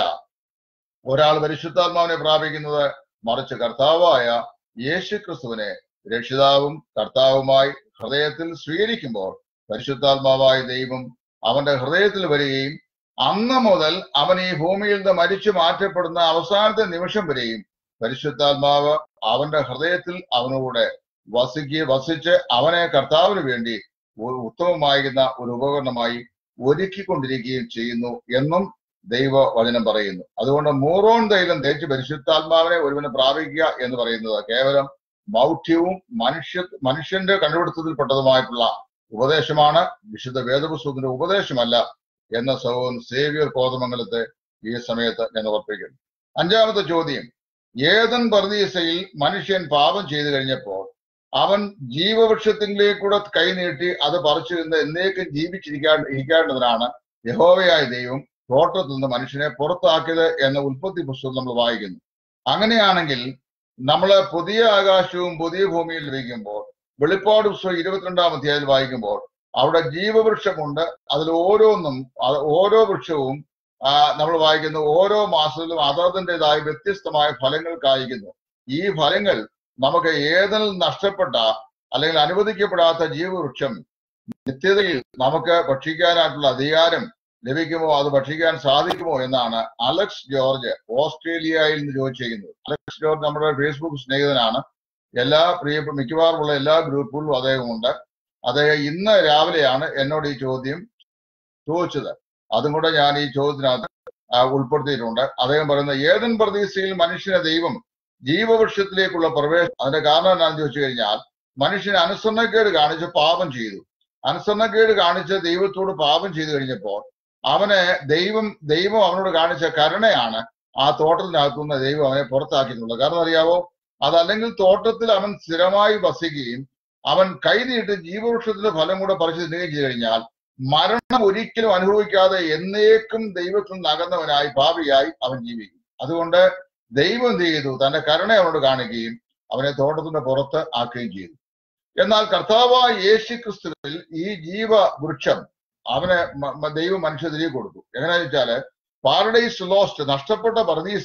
ഒരാൾ പരിശുദ്ധാത്മാവിനെ പ്രാപിക്കുന്നത് മറിച്ച് കർത്താവായ യേശു ക്രിസ്തുവിനെ രക്ഷിതാവും കർത്താവുമായി ഹൃദയത്തിൽ സ്വീകരിക്കുമ്പോൾ പരിശുദ്ധാത്മാവായ ദൈവം അവന്റെ ഹൃദയത്തിൽ വരികയും അന്ന് മുതൽ അവൻ ഈ ഭൂമിയിൽ നിന്ന് മരിച്ചു മാറ്റപ്പെടുന്ന അവസാനത്തെ നിമിഷം വരെയും പരിശുദ്ധാത്മാവ് അവന്റെ ഹൃദയത്തിൽ അവനോട് വസിക്കുക വസിച്ച് അവനെ കർത്താവിന് വേണ്ടി ഒരു ഉത്തമമായിരുന്ന ഒരു ഉപകരണമായി ഒരുക്കിക്കൊണ്ടിരിക്കുകയും ചെയ്യുന്നു എന്നും ദൈവ വചനം പറയുന്നു അതുകൊണ്ട് മൂറോൺ തൈലം തേച്ച് പരിശുദ്ധാത്മാവിനെ ഒരുവന് പ്രാപിക്കുക എന്ന് പറയുന്നത് കേവലം മൗഢ്യവും മനുഷ്യ മനുഷ്യന്റെ കണ്ടുപിടുത്തത്തിൽപ്പെട്ടതുമായിട്ടുള്ള ഉപദേശമാണ് വിശുദ്ധ വേദപുസ്തകത്തിന്റെ ഉപദേശമല്ല എന്ന സഹോദരൻ സേവിയർ കോതമംഗലത്തെ ഈ സമയത്ത് ഞാൻ ഓർപ്പിക്കുന്നു അഞ്ചാമത്തെ ചോദ്യം ഏതൻ പർദീസയിൽ മനുഷ്യൻ പാപം ചെയ്തു കഴിഞ്ഞപ്പോൾ അവൻ ജീവവൃക്ഷത്തിലേക്കൂടെ കൈനീട്ടി അത് പറിച്ചു നിന്ന് എന്നേക്കും ജീവിച്ചിരിക്കാൻ ഇരിക്കേണ്ടതിനാണ് യഹോവയായ ദൈവം തോട്ടത്തിൽ നിന്ന് മനുഷ്യനെ പുറത്താക്കിയത് എന്ന ഉൽപ്പത്തി പുസ്തകം നമ്മൾ വായിക്കുന്നു അങ്ങനെയാണെങ്കിൽ നമ്മള് പുതിയ ആകാശവും പുതിയ ഭൂമിയിൽ ലഭിക്കുമ്പോൾ വെളിപ്പാട് പുസ്തകം ഇരുപത്തിരണ്ടാം അധ്യായത്തിൽ വായിക്കുമ്പോൾ അവിടെ ജീവവൃക്ഷമുണ്ട് അതിൽ ഓരോന്നും അത് ഓരോ വൃക്ഷവും ആ, നമ്മൾ വായിക്കുന്ന ഓരോ മാസത്തിലും അതതിൻ്റെതായ വ്യത്യസ്തമായ ഫലങ്ങൾ കായ്ക്കുന്നു ഈ ഫലങ്ങൾ നമുക്ക് ഏതിൽ നഷ്ടപ്പെട്ട അല്ലെങ്കിൽ അനുവദിക്കപ്പെടാത്ത ജീവവൃക്ഷം നിത്യതയിൽ നമുക്ക് ഭക്ഷിക്കാനായിട്ടുള്ള അധികാരം ലഭിക്കുമോ അത് ഭക്ഷിക്കാൻ സാധിക്കുമോ എന്നാണ് അലക്സ് ജോർജ് ഓസ്ട്രേലിയയിൽ നിന്ന് ചോദിച്ചിരിക്കുന്നത് അലക്സ് ജോർജ് നമ്മുടെ ഫേസ്ബുക്ക് സ്നേഹിതനാണ് എല്ലാ പ്രിയപ്പെട്ട മിക്കവാറുമുള്ള എല്ലാ ഗ്രൂപ്പുകളിലും അദ്ദേഹമുണ്ട് അദ്ദേഹം ഇന്ന് രാവിലെയാണ് എന്നോട് ഈ ചോദ്യം ചോദിച്ചത് അതും കൂടെ ഞാൻ ഈ ചോദ്യത്തിനകത്ത് ആ, ഉൾപ്പെടുത്തിയിട്ടുണ്ട് അദ്ദേഹം പറയുന്നത് ഏതൻ പ്രതീക്ഷയിൽ മനുഷ്യനെ ദൈവം ജീവവൃക്ഷത്തിലേക്കുള്ള പ്രവേശനം അതിന്റെ കാരണം എന്താണെന്ന് ചോദിച്ചു കഴിഞ്ഞാൽ മനുഷ്യന് അനുസരണക്കേട് കാണിച്ച് പാപം ചെയ്തു അനുസരണക്കേട് കാണിച്ച് ദൈവത്തോട് പാപം ചെയ്തു കഴിഞ്ഞപ്പോൾ അവനെ ദൈവം ദൈവം അവനോട് കാണിച്ച കരുണയാണ് ആ തോട്ടത്തിനകത്തുനിന്ന് ദൈവം അവനെ പുറത്താക്കിയിട്ടുള്ളത് കാരണം അറിയാവോ അതല്ലെങ്കിൽ തോട്ടത്തിൽ അവൻ സ്ഥിരമായി വസിക്കുകയും അവൻ കൈനീട്ട് ജീവവൃക്ഷത്തിന്റെ ഫലം കൂടെ പറിച്ചു തിന്നുകയും ചെയ്തു കഴിഞ്ഞാൽ മരണം ഒരിക്കലും അനുഭവിക്കാതെ എന്നേക്കും ദൈവത്തിൽ നിന്ന് അകന്നവനായി ഭാവിയായി അവൻ ജീവിക്കും അതുകൊണ്ട് ദൈവം എന്ത് ചെയ്തു തന്റെ കരുണ അവനോട് കാണിക്കുകയും അവനെ തോട്ടത്തിന്റെ പുറത്ത് ആക്കുകയും ചെയ്തു എന്നാൽ കർത്താവായ യേശു ക്രിസ്തുവിൽ ഈ ജീവവൃക്ഷം അവനെ മ- മ- ദൈവം മനുഷ്യതിലേക്ക് കൊടുത്തു എങ്ങനെയാന്ന് വെച്ചാല് പാരഡൈസ് ലോസ്റ്റ് നഷ്ടപ്പെട്ട പർദീസ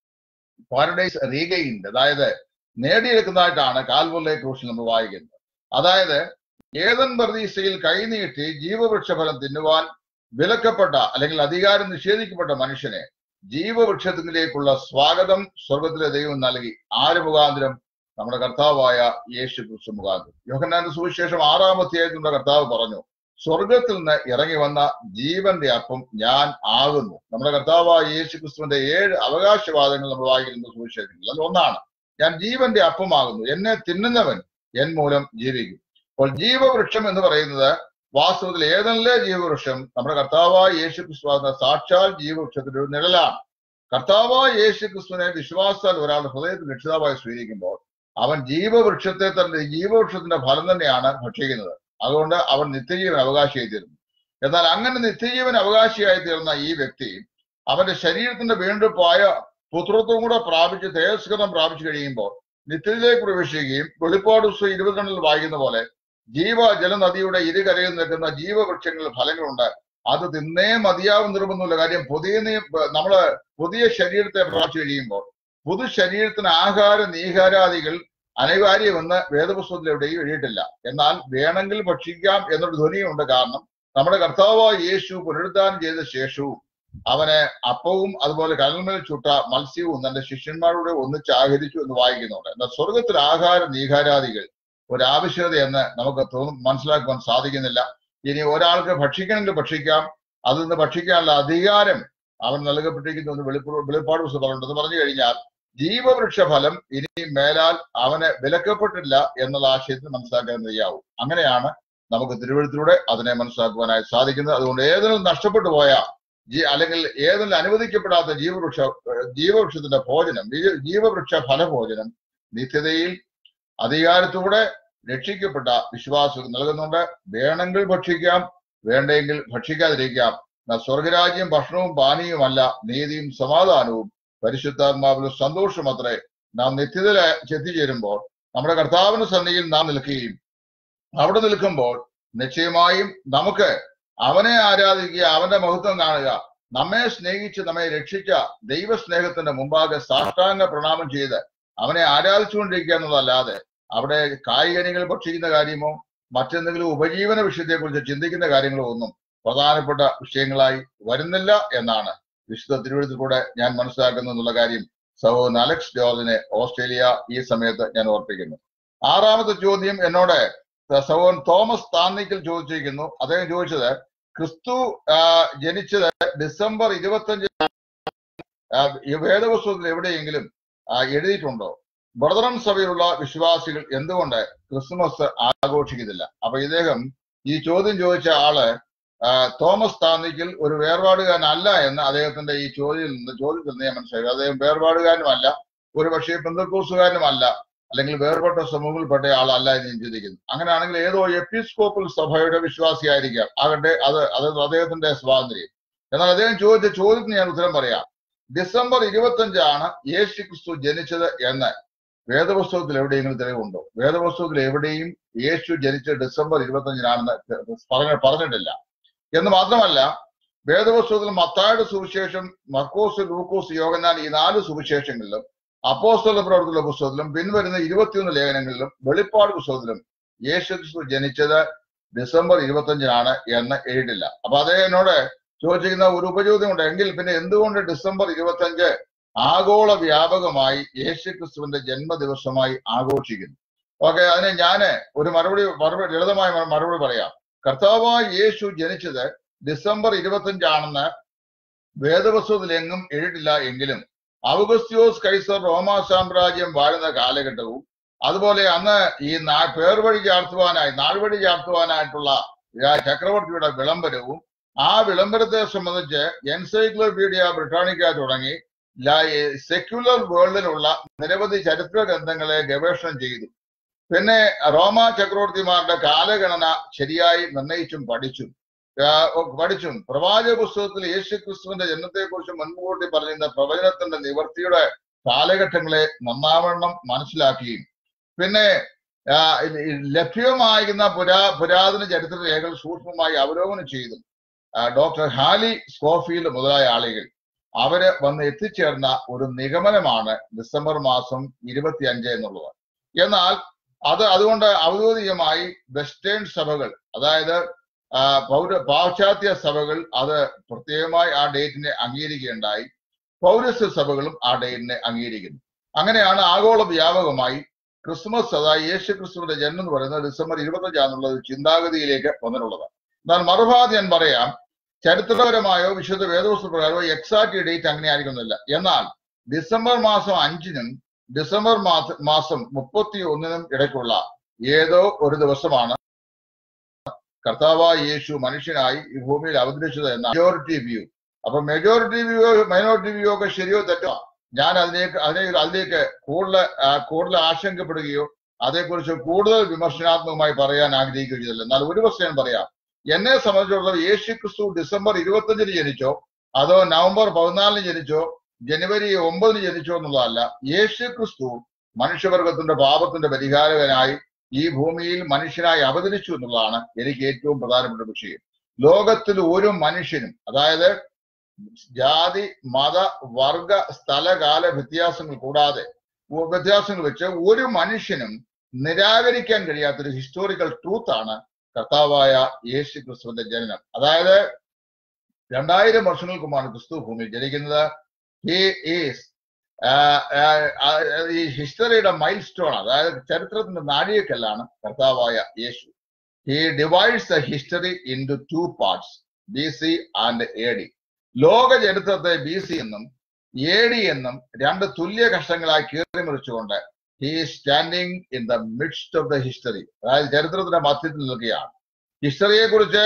പാരഡൈസ് റീഗെയിൻഡ് അതായത് നേടിയെടുക്കുന്നതായിട്ടാണ് കാൽവറിലെ ക്രൂശിൽ നമ്മൾ വായിക്കുന്നത് അതായത് ഏതൻ പർദീസയിൽ കൈനീട്ടി ജീവവൃക്ഷഫലം തിന്നുവാൻ വിലക്കപ്പെട്ട അല്ലെങ്കിൽ അധികാരം നിഷേധിക്കപ്പെട്ട മനുഷ്യനെ ജീവവൃക്ഷത്തിലേക്കുള്ള സ്വാഗതം സ്വർഗത്തിലെ ദൈവം നൽകി ആര് മുഖാന്തരം നമ്മുടെ കർത്താവായ യേശു ക്രിസ്തു മുഖാന്തരം യോഹന്നാന്റെ സുവിശേഷം ആറാം അധ്യായത്തിന്റെ കർത്താവ് പറഞ്ഞു സ്വർഗത്തിൽ നിന്ന് ഇറങ്ങി വന്ന ജീവന്റെ അപ്പം ഞാൻ ആകുന്നു നമ്മുടെ കർത്താവായ യേശു ക്രിസ്തുവിന്റെ ഏഴ് അവകാശവാദങ്ങൾ നമ്മൾ വായിക്കുന്ന സുവിശേഷങ്ങളിൽ അതിൽ ഒന്നാണ് ഞാൻ ജീവന്റെ അപ്പമാകുന്നു എന്നെ തിന്നുന്നവൻ എൻ മൂലം ജീവിക്കും അപ്പോൾ ജീവവൃക്ഷം എന്ന് പറയുന്നത് വാസ്തവത്തിൽ ഏതെല്ലാം ജീവവൃക്ഷം നമ്മുടെ കർത്താവായ യേശു ക്രിസ്തു സാക്ഷാൽ ജീവവൃക്ഷത്തിന്റെ ഒരു നിഴലാണ് കർത്താവായ യേശു ക്രിസ്തുവിനെ വിശ്വാസാൽ ഒരാളുടെ ഹൃദയത്തിൽ രക്ഷിതാവായി സ്വീകരിക്കുമ്പോൾ അവൻ ജീവവൃക്ഷത്തെ തന്നെ ജീവവൃക്ഷത്തിന്റെ ഫലം തന്നെയാണ് ഭക്ഷിക്കുന്നത് അതുകൊണ്ട് അവൻ നിത്യജീവൻ അവകാശിയായി തീരുന്നു എന്നാൽ അങ്ങനെ നിത്യജീവൻ അവകാശിയായി തീർന്ന ഈ വ്യക്തി അവന്റെ ശരീരത്തിന്റെ വീണ്ടെടുപ്പായ പുത്രത്വം കൂടെ പ്രാപിച്ച് തേജസ്കരണം പ്രാപിച്ചു കഴിയുമ്പോൾ നിത്യത്തിലേക്ക് പ്രവേശിക്കുകയും വെളിപ്പാട് പുസ്തകം ഇരുപത്തിരണ്ടിൽ വായിക്കുന്ന പോലെ ജീവ ജലനദിയുടെ ഇരുകരയിൽ നിൽക്കുന്ന ജീവവൃക്ഷങ്ങളിൽ ഫലങ്ങളുണ്ട് അത് തിന്നേ മതിയാവും നിർബന്ധമില്ല കാര്യം പുതിയ നിയ- നമ്മള് പുതിയ ശരീരത്തെ പ്രാപിച്ചു കഴിയുമ്പോൾ പുതു ശരീരത്തിന് ആഹാര നീഹാരാദികൾ അനിവാര്യമെന്ന് വേദപുസ്തകത്തിൽ എവിടെയും എഴുതിയിട്ടില്ല എന്നാൽ വേണമെങ്കിൽ ഭക്ഷിക്കാം എന്നൊരു ധ്വനിയുണ്ട് കാരണം നമ്മുടെ കർത്താവായ യേശു പുനരുദ്ധാനം ചെയ്ത ശേഷവും അവന് അപ്പവും അതുപോലെ കടൽമേൽ ചുട്ട മത്സ്യവും തന്റെ ശിഷ്യന്മാരോട് ഒന്നിച്ച് ആഹരിച്ചു എന്ന് വായിക്കുന്നുണ്ട് എന്നാൽ സ്വർഗത്തിൽ ആഹാര നീഹാരാദികൾ ഒരു ആവശ്യകത എന്ന് നമുക്ക് തോന്നും മനസ്സിലാക്കുവാൻ സാധിക്കുന്നില്ല ഇനി ഒരാൾക്ക് ഭക്ഷിക്കണമെങ്കിൽ ഭക്ഷിക്കാം അതിൽ നിന്ന് ഭക്ഷിക്കാനുള്ള അധികാരം അവൻ നൽകപ്പെട്ടിരിക്കുന്നു എന്ന് വെളിപ്പാട് വെളിപ്പാട് പുസ്തകം പറഞ്ഞിട്ടുണ്ട് പറഞ്ഞു കഴിഞ്ഞാൽ ജീവവൃക്ഷ ഫലം ഇനി മേലാൽ അവന് വിലക്കപ്പെട്ടില്ല എന്നുള്ള ആശയത്തിൽ മനസ്സിലാക്കാൻ കഴിയാവും അങ്ങനെയാണ് നമുക്ക് തിരുവഴുത്തിലൂടെ അതിനെ മനസ്സിലാക്കുവാനായി സാധിക്കുന്നത് അതുകൊണ്ട് ഏതെങ്കിലും നഷ്ടപ്പെട്ടു പോയ ജീ അല്ലെങ്കിൽ ഏതെങ്കിലും അനുവദിക്കപ്പെടാത്ത ജീവവൃക്ഷ ജീവവൃക്ഷത്തിന്റെ ഭോജനം ജീ- ജീവവൃക്ഷ ഫലഭോജനം നിത്യതയിൽ അധികാരത്തോടെ രക്ഷിക്കപ്പെട്ട വിശ്വാസം നൽകുന്നുണ്ട് വേണമെങ്കിൽ ഭക്ഷിക്കാം വേണ്ടെങ്കിൽ ഭക്ഷിക്കാതിരിക്കാം എന്നാൽ സ്വർഗരാജ്യം ഭക്ഷണവും പാനീയവുമല്ല നീതിയും സമാധാനവും പരിശുദ്ധാത്മാവിലും സന്തോഷമത്രേ നാം നിത്യതയിൽ എത്തിച്ചേരുമ്പോൾ നമ്മുടെ കർത്താവിന്റെ സന്നിധിയിൽ നാം നിൽക്കുകയും അവിടെ നിൽക്കുമ്പോൾ നിശ്ചയമായും നമുക്ക് അവനെ ആരാധിക്കുക അവന്റെ മഹത്വം കാണുക നമ്മെ സ്നേഹിച്ച് നമ്മെ രക്ഷിച്ച ദൈവസ്നേഹത്തിന്റെ മുമ്പാകെ സാഷ്ടാംഗ പ്രണാമം ചെയ്ത് അവനെ ആരാധിച്ചുകൊണ്ടിരിക്കുക എന്നതല്ലാതെ അവിടെ കായികനികൾ ഭക്ഷിക്കുന്ന കാര്യമോ മറ്റെന്തെങ്കിലും ഉപജീവന വിഷയത്തെക്കുറിച്ച് ചിന്തിക്കുന്ന കാര്യങ്ങളോ ഒന്നും പ്രധാനപ്പെട്ട വിഷയങ്ങളായി വരുന്നില്ല എന്നാണ് വിശുദ്ധ തിരുവഴുത്തിലൂടെ ഞാൻ മനസ്സിലാക്കുന്നു എന്നുള്ള കാര്യം സഹോദരൻ അലക്സ് ജോർജിനെ ഓസ്ട്രേലിയ ഈ സമയത്ത് ഞാൻ ഓർപ്പിക്കുന്നു ആറാമത്തെ ചോദ്യം എന്നോട് സഹോദരൻ തോമസ് താന്നിക്കൽ ചോദിച്ചിരിക്കുന്നു അദ്ദേഹം ചോദിച്ചത് ക്രിസ്തു ആ, ജനിച്ചത് ഡിസംബർ ഇരുപത്തഞ്ച് ഈ വേദപുസ്തകത്തിൽ എവിടെയെങ്കിലും ആ, എഴുതിയിട്ടുണ്ടോ ബ്രദറൻ സഭയിലുള്ള വിശ്വാസികൾ എന്തുകൊണ്ട് ക്രിസ്മസ് ആഘോഷിക്കുന്നില്ല അപ്പൊ ഇദ്ദേഹം ഈ ചോദ്യം ചോദിച്ച ആള് ആ, തോമസ് താന്നിക്കൽ ഒരു വേർപാടുകാരനല്ല എന്ന് അദ്ദേഹത്തിന്റെ ഈ ചോദ്യത്തിൽ നിന്ന് ചോദ്യത്തിൽ നിന്ന് ഞാൻ മനസ്സിലാക്കി അദ്ദേഹം വേർപാടുകാരനുമല്ല ഒരു പക്ഷേ പെന്തക്കോസുകാരനുമല്ല അല്ലെങ്കിൽ വേർപെട്ട സമൂഹത്തിൽപ്പെട്ട ആളല്ല എന്ന് ഞാൻ ചിന്തിക്കുന്നു അങ്ങനെയാണെങ്കിൽ ഏതോ എപ്പിസ്കോപ്പൽ സഭയുടെ വിശ്വാസിയായിരിക്കാം ആകട്ടെ അത് അത് അദ്ദേഹത്തിന്റെ സ്വാതന്ത്ര്യം എന്നാൽ അദ്ദേഹം ചോദിച്ച ചോദ്യത്തിന് ഞാൻ ഉത്തരം പറയാം ഡിസംബർ ഇരുപത്തഞ്ചാണ് യേശു ക്രിസ്തു ജനിച്ചത് എന്ന് വേദപുസ്തകത്തിൽ എവിടെയെങ്കിലും തെളിവുണ്ടോ വേദപുസ്തകത്തിൽ എവിടെയും യേശു ജനിച്ച ഡിസംബർ ഇരുപത്തഞ്ചിനാണെന്ന് പറഞ്ഞ പറഞ്ഞിട്ടില്ല എന്ന് മാത്രമല്ല വേദപുസ്തകത്തിൽ മത്തായുടെ സുവിശേഷം മർക്കോസ് ലൂക്കോസ് യോഗനാൻ ഈ നാല് സുവിശേഷങ്ങളിലും അപ്പോസ്തല പ്രവർത്തന പുസ്തകത്തിലും പിൻവരുന്ന ഇരുപത്തിയൊന്ന് ലേഖനങ്ങളിലും വെളിപ്പാട് പുസ്തകത്തിലും യേശു ക്രിസ്തു ജനിച്ചത് ഡിസംബർ ഇരുപത്തഞ്ചിനാണ് എന്ന് എഴുതില്ല അപ്പൊ അതേ എന്നോട് ചോദിച്ചിരിക്കുന്ന ഒരു ഉപചോദ്യമുണ്ട് എങ്കിൽ പിന്നെ എന്തുകൊണ്ട് ഡിസംബർ ഇരുപത്തഞ്ച് ആഗോള വ്യാപകമായി യേശു ക്രിസ്തുവിന്റെ ജന്മദിവസമായി ആഘോഷിക്കുന്നു ഓക്കെ അതിന് ഞാന് ഒരു മറുപടി മറുപടി ലളിതമായ മ- മറുപടി പറയാം കർത്താവായ യേശു ജനിച്ചത് ഡിസംബർ ഇരുപത്തഞ്ചാണെന്ന് വേദപുസ്തകത്തിൽ എങ്ങും എഴുതില്ല എങ്കിലും ഔഗസ്ത്യോസ് കൈസർ റോമാ സാമ്രാജ്യം വാഴുന്ന കാലഘട്ടവും അതുപോലെ അന്ന് ഈ നാ പേർവഴി ചാർത്തുവാനായി നാൾവഴി ചാർത്തുവാനായിട്ടുള്ള ആ ചക്രവർത്തിയുടെ വിളംബരവും ആ വിളംബരത്തെ സംബന്ധിച്ച് എൻസൈക്ലോപീഡിയ ബ്രിട്ടാനിക്ക തുടങ്ങി സെക്യുലർ വേൾഡിലുള്ള നിരവധി ചരിത്ര ഗ്രന്ഥങ്ങളെ ഗവേഷണം ചെയ്തു പിന്നെ റോമ ചക്രവർത്തിമാരുടെ കാലഗണന ശരിയായി നിർണയിച്ചും പഠിച്ചും ആ, പഠിച്ചും പ്രവാചക പുസ്തകത്തിൽ യേശു ക്രിസ്തുവിന്റെ ജന്മത്തെക്കുറിച്ച് മുൻകൂട്ടി പറഞ്ഞിരുന്ന പ്രവചനത്തിന്റെ നിവർത്തിയുടെ കാലഘട്ടങ്ങളെ നന്നാവണ്ണം മനസ്സിലാക്കുകയും പിന്നെ ആ, ഇത് ഈ ലഭ്യമായിരുന്ന പുരാ പുരാതന ചരിത്ര രേഖകൾ സൂക്ഷ്മമായി അവലോകനം ചെയ്തും ആ, ഡോക്ടർ ഹാലി സ്കോഫീൽഡ് മുതലായ ആളുകൾ അവര് വന്ന് എത്തിച്ചേർന്ന ഒരു നിഗമനമാണ് ഡിസംബർ മാസം ഇരുപത്തി അഞ്ച് എന്നുള്ളത് എന്നാൽ അത് അതുകൊണ്ട് ഔദ്യോഗികമായി വെസ്റ്റേൺ സഭകൾ അതായത് ആ, പൗര പാശ്ചാത്യ സഭകൾ അത് പ്രത്യേകമായി ആ ഡേറ്റിനെ അംഗീകരിക്കുകയുണ്ടായി പൗരസ്യ സഭകളും ആ ഡേറ്റിനെ അംഗീകരിക്കുന്നു അങ്ങനെയാണ് ആഗോള വ്യാപകമായി ക്രിസ്മസ് അതായത് യേശു ക്രിസ്തുവിന്റെ ജന്മം എന്ന് പറയുന്നത് ഡിസംബർ ഇരുപത്തഞ്ചാന്നുള്ള ഒരു ചിന്താഗതിയിലേക്ക് വന്നിട്ടുള്ളത് എന്നാൽ മറുഭാഗത്ത് ഞാൻ പറയാം ചരിത്രപരമായോ വിശുദ്ധ വേദവസ്തു പ്രകാരമോ എക്സാക്ട് ഡേറ്റ് അങ്ങനെ ആയിരിക്കുന്നില്ല എന്നാൽ ഡിസംബർ മാസം അഞ്ചിനും ഡിസംബർ മാസ മാസം മുപ്പത്തി ഒന്നിനും ഇടയ്ക്കുള്ള ഏതോ ഒരു ദിവസമാണ് കർത്താവായ യേശു മനുഷ്യനായി ഈ ഭൂമിയിൽ അവതരിച്ചത് എന്ന മെജോറിറ്റി വ്യൂ അപ്പൊ മെജോറിറ്റി വ്യൂ മൈനോറിറ്റി വ്യൂ ഒക്കെ ശരിയോ തെറ്റോ ഞാൻ അതിലേക്ക് അതിനെ അതിലേക്ക് കൂടുതൽ ആ, കൂടുതൽ ആശങ്കപ്പെടുകയോ അതേക്കുറിച്ച് കൂടുതൽ വിമർശനാത്മകമായി പറയാൻ ആഗ്രഹിക്കുകയോ ചെയ്തില്ല എന്നാൽ ഒരു വസ്തു ഞാൻ പറയാം എന്നെ സംബന്ധിച്ചിടത്തോളം യേശു ക്രിസ്തു ഡിസംബർ ഇരുപത്തഞ്ചിന് ജനിച്ചോ അതോ നവംബർ പതിനാലിന് ജനിച്ചോ ജനുവരി ഒമ്പതിന് ജനിച്ചോ എന്നുള്ളതല്ല യേശു ക്രിസ്തു മനുഷ്യവർഗത്തിന്റെ പാപത്തിന്റെ പരിഹാരകനായി ഈ ഭൂമിയിൽ മനുഷ്യനായി അവതരിച്ചു എന്നുള്ളതാണ് എനിക്ക് ഏറ്റവും പ്രധാനപ്പെട്ട വിഷയം ലോകത്തിൽ ഒരു മനുഷ്യനും അതായത് ജാതി മത വർഗ സ്ഥലകാല വ്യത്യാസങ്ങൾ കൂടാതെ ഉ- വ്യത്യാസങ്ങൾ വെച്ച് ഒരു മനുഷ്യനും നിരാകരിക്കാൻ കഴിയാത്തൊരു ഹിസ്റ്റോറിക്കൽ ട്രൂത്ത് ആണ് കർത്താവായ യേശു ക്രിസ്തുവിന്റെ ജനനം അതായത് രണ്ടായിരം വർഷങ്ങൾക്ക് മുമ്പാണ് ക്രിസ്തു ഭൂമിയിൽ ജനിക്കുന്നത് ഹി ഈസ് ഈ ഹിസ്റ്ററിയുടെ മൈൽ സ്റ്റോൺ അതായത് ചരിത്രത്തിന്റെ നാഴികക്കല്ലാണ് കർത്താവായ യേശു he divides the history into two parts B C and A D ലോക ചരിത്രത്തെ ബി സി എന്നും എ ഡി എന്നും രണ്ട് തുല്യ കഷ്ടങ്ങളായി കീറി മുറിച്ചുകൊണ്ട് he standing in the midst of the history അതായത് ചരിത്രത്തിന്റെ മധ്യത്തിൽ നിൽക്കുകയാണ് ഹിസ്റ്ററിയെ കുറിച്ച്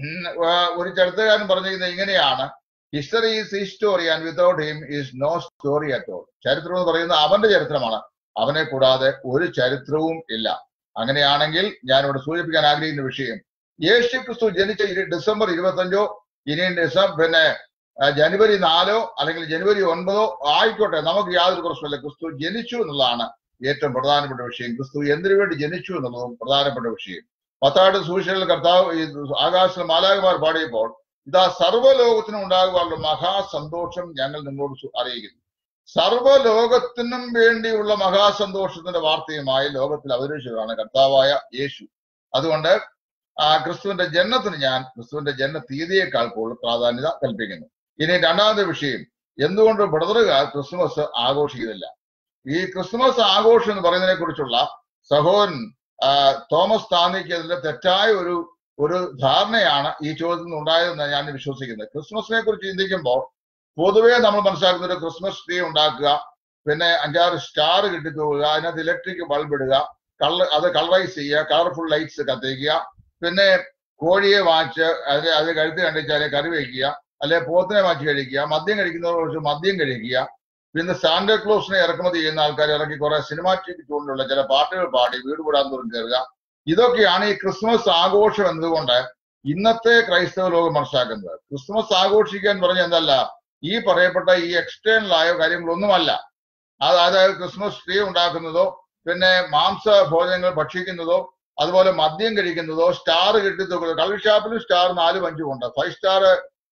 ഒരു ചരിത്രകാരൻ പറഞ്ഞിരിക്കുന്നത് ഇങ്ങനെയാണ് history is his story and without him is no story at all ചരിത്രം എന്ന് പറയുന്നത് അവന്റെ ചരിത്രമാണ് അവനെ കൂടാതെ ഒരു ചരിത്രവും ഇല്ല അങ്ങനെയാണെങ്കിൽ ഞാൻ ഇവിടെ സൂചിപ്പിക്കാൻ ആഗ്രഹിക്കുന്ന വിഷയം യേശു ക്രിസ്തു ജനിച്ച ഇരു- ഡിസംബർ ഇരുപത്തഞ്ചോ ഇനി ഡിസംബർ പിന്നെ ആ, ജനുവരി നാലോ അല്ലെങ്കിൽ ജനുവരി ഒൻപതോ ആയിക്കോട്ടെ നമുക്ക് യാതൊരു പ്രശ്നമില്ല ക്രിസ്തു ജനിച്ചു എന്നുള്ളതാണ് ഏറ്റവും പ്രധാനപ്പെട്ട വിഷയം ക്രിസ്തു എന്തിനു വേണ്ടി ജനിച്ചു എന്നുള്ളതും പ്രധാനപ്പെട്ട വിഷയം പത്താട് സൂക്ഷികളിൽ കർത്താവ് ഈ ആകാശ മാലാകുമാർ പാടിയപ്പോൾ ഇതാ സർവ്വലോകത്തിനും ഉണ്ടാകുവാനുള്ള മഹാസന്തോഷം ഞങ്ങൾ നിങ്ങളോട് സു- അറിയിക്കുന്നു സർവ്വലോകത്തിനും വേണ്ടിയുള്ള മഹാസന്തോഷത്തിന്റെ വാർത്തയുമായി ലോകത്തിൽ അവതരിച്ചതാണ് കർത്താവായ യേശു അതുകൊണ്ട് ആ ക്രിസ്തുവിന്റെ ജന്മത്തിന് ഞാൻ ക്രിസ്തുവിന്റെ ജന്മ തീയതിയേക്കാൾ കൂടുതൽ പ്രാധാന്യത കൽപ്പിക്കുന്നു ഇനി രണ്ടാമത്തെ വിഷയം എന്തുകൊണ്ട് ബ്രദറുകാർ ക്രിസ്മസ് ആഘോഷിക്കുന്നില്ല ഈ ക്രിസ്മസ് ആഘോഷം എന്ന് പറയുന്നതിനെ കുറിച്ചുള്ള സഹോദരൻ ആ, തോമസ് താന്നിക്കെതിരെ തെറ്റായ ഒരു ഒരു ധാരണയാണ് ഈ ചോദ്യത്തിൽ നിന്ന് ഉണ്ടായതെന്ന് ഞാൻ വിശ്വസിക്കുന്നത് ക്രിസ്മസിനെ കുറിച്ച് ചിന്തിക്കുമ്പോൾ പൊതുവേ നമ്മൾ മനസ്സിലാക്കുന്ന ഒരു ക്രിസ്മസ് ട്രീ ഉണ്ടാക്കുക പിന്നെ അഞ്ചാറ് സ്റ്റാർ കിട്ടിത്തൂകുക അതിനകത്ത് ഇലക്ട്രിക് ബൾബ് ഇടുക കളർ അത് കളറൈസ് ചെയ്യുക കളർഫുൾ ലൈറ്റ്സ് കത്തിക്കുക പിന്നെ കോഴിയെ വാങ്ങിച്ച് അതിന് അത് കഴുത്ത് കണ്ടിച്ചാലെ കറി വയ്ക്കുക അല്ലെ പോത്തിനെ വാങ്ങിച്ച് കഴിക്കുക മദ്യം കഴിക്കുന്നവർ കുറച്ച് മദ്യം കഴിക്കുക പിന്നെ സാന്റക്ലോസിനെ ഇറക്കുമതി ചെയ്യുന്ന ആൾക്കാർ ഇറക്കി കുറെ സിനിമാറ്റിക് ടൂണിലുള്ള ചില പാട്ടുകൾ പാടി വീട് കൂടാൻ തോറും കയറുക ഇതൊക്കെയാണ് ഈ ക്രിസ്മസ് ആഘോഷം എന്നതുകൊണ്ട് ഇന്നത്തെ ക്രൈസ്തവ ലോകം മനസ്സിലാക്കുന്നത് ക്രിസ്മസ് ആഘോഷിക്കാൻ പറഞ്ഞ എന്തല്ല ഈ പറയപ്പെട്ട ഈ എക്സ്റ്റേണൽ ആയ കാര്യങ്ങളൊന്നുമല്ല അത് അതായത് ക്രിസ്മസ് ട്രീ ഉണ്ടാക്കുന്നതോ പിന്നെ മാംസ ഭോജനങ്ങൾ ഭക്ഷിക്കുന്നതോ അതുപോലെ മദ്യം കഴിക്കുന്നതോ സ്റ്റാർ കിട്ടിത്തൂക്കുന്നത് കള്ള് ഷാപ്പിലും സ്റ്റാർ നാലും അഞ്ചും ഉണ്ട് ഫൈവ് സ്റ്റാർ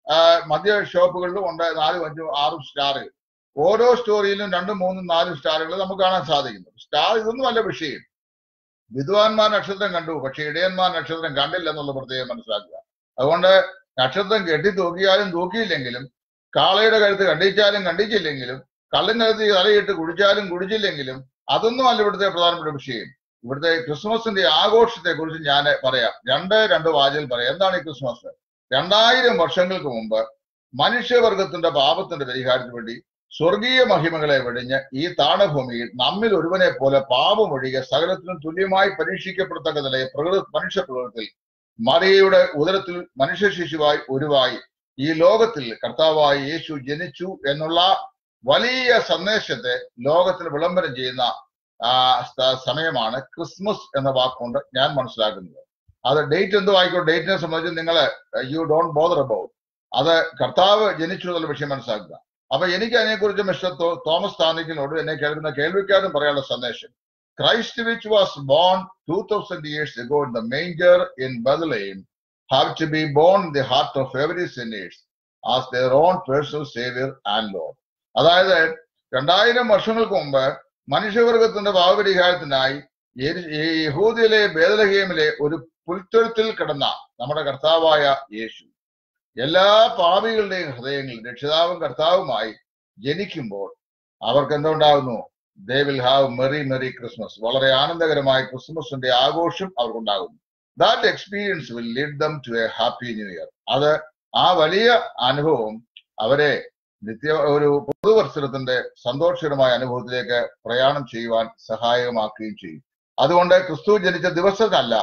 മദ്യ ഷോപ്പുകളിലും ഉണ്ട് നാലും അഞ്ചും ആറും സ്റ്റാറുകൾ ഓരോ സ്റ്റോറിയിലും രണ്ടും മൂന്നും നാലും സ്റ്റാറുകൾ നമുക്ക് കാണാൻ സാധിക്കുന്നു സ്റ്റാർ ഇതൊന്നും അല്ല വിഷയം വിദ്വാൻമാർ നക്ഷത്രം കണ്ടു പക്ഷെ ഇടയന്മാർ നക്ഷത്രം കണ്ടില്ല എന്നുള്ള പ്രത്യേകം മനസ്സിലാക്കുക അതുകൊണ്ട് നക്ഷത്രം കെട്ടി തൂക്കിയാലും തൂക്കിയില്ലെങ്കിലും കാളയുടെ കഴുത്ത് കണ്ടിച്ചാലും കണ്ടിച്ചില്ലെങ്കിലും കള്ളും കഴുത്ത് തലയിട്ട് കുടിച്ചാലും കുടിച്ചില്ലെങ്കിലും അതൊന്നും അല്ല ഇവിടുത്തെ പ്രധാനപ്പെട്ട വിഷയം ഇവിടുത്തെ ക്രിസ്മസിന്റെ ആഘോഷത്തെ കുറിച്ച് ഞാൻ പറയാം രണ്ട് രണ്ട് വാചകം പറയാം എന്താണ് ഈ ക്രിസ്മസ് രണ്ടായിരം വർഷങ്ങൾക്ക് മുമ്പ് മനുഷ്യവർഗത്തിന്റെ പാപത്തിന്റെ പരിഹാരത്തിന് വേണ്ടി സ്വർഗീയ മഹിമകളെ വെടിഞ്ഞ് ഈ താണഭൂമിയിൽ നമ്മിൽ ഒരുവനെ പോലെ പാപമൊഴികെ സകലത്തിനും തുല്യമായി പരീക്ഷിക്കപ്പെടത്തക്ക നിലയെ പ്രകൃതി മനുഷ്യ പ്രകൃതത്തിൽ മറിയയുടെ ഉദരത്തിൽ മനുഷ്യ ശിശുവായി ഒരുവായി ഈ ലോകത്തിൽ കർത്താവായ യേശു ജനിച്ചു എന്നുള്ള വലിയ സന്ദേശത്തെ ലോകത്തിന് വിളംബരം ചെയ്യുന്ന ആ സ്ഥ- സമയമാണ് ക്രിസ്മസ് എന്ന വാക്കുകൊണ്ട് ഞാൻ മനസ്സിലാക്കുന്നത് അത് ഡേറ്റ് എന്തോ ആയിക്കോട്ടെ ഡേറ്റിനെ സംബന്ധിച്ച് നിങ്ങൾ യു ഡോണ്ട് ബോദർ അബൌട്ട് അത് കർത്താവ് ജനിച്ചു എന്നുള്ള വിഷയം മനസ്സിലാക്കുക അപ്പൊ എനിക്ക് അതിനെക്കുറിച്ച് മിസ്റ്റർ തോ- തോമസ് താനിക്കിനോട് എന്നെ കേൾക്കുന്ന കേൾവിക്കാരും പറയാനുള്ള സന്ദേശം Christ which was born two thousand years ago in the manger in Bethlehem have to be born in the heart of every sinners as their own personal saviour and lord അതായത് രണ്ടായിരം വർഷങ്ങൾക്ക് മുമ്പ് മനുഷ്യവർഗത്തിന്റെ ഭാവപരിഹാരത്തിനായി യെരു- ഈ യഹൂദിയിലെ ബേദലഹീമിലെ ഒരു പുൽത്തൊഴുത്തിൽ കിടന്ന നമ്മുടെ കർത്താവായ യേശു എല്ലാ പാപികളുടെയും ഹൃദയങ്ങളിൽ രക്ഷിതാവും കർത്താവുമായി ജനിക്കുമ്പോൾ അവർക്ക് എന്തുണ്ടാകുന്നു they will have merry merry Christmas വളരെ ആനന്ദകരമായ ക്രിസ്മസിന്റെ ആഘോഷം അവർക്കുണ്ടാകുന്നു that experience will lead them to a happy New Year അത് ആ വലിയ അനുഭവം അവരെ നിത്യ ഒരു പുതുവത്സരത്തിന്റെ സന്തോഷകരമായ അനുഭവത്തിലേക്ക് പ്രയാണം ചെയ്യുവാൻ സഹായകമാക്കുകയും ചെയ്യും അതുകൊണ്ട് ക്രിസ്തു ജനിച്ച ദിവസത്തല്ല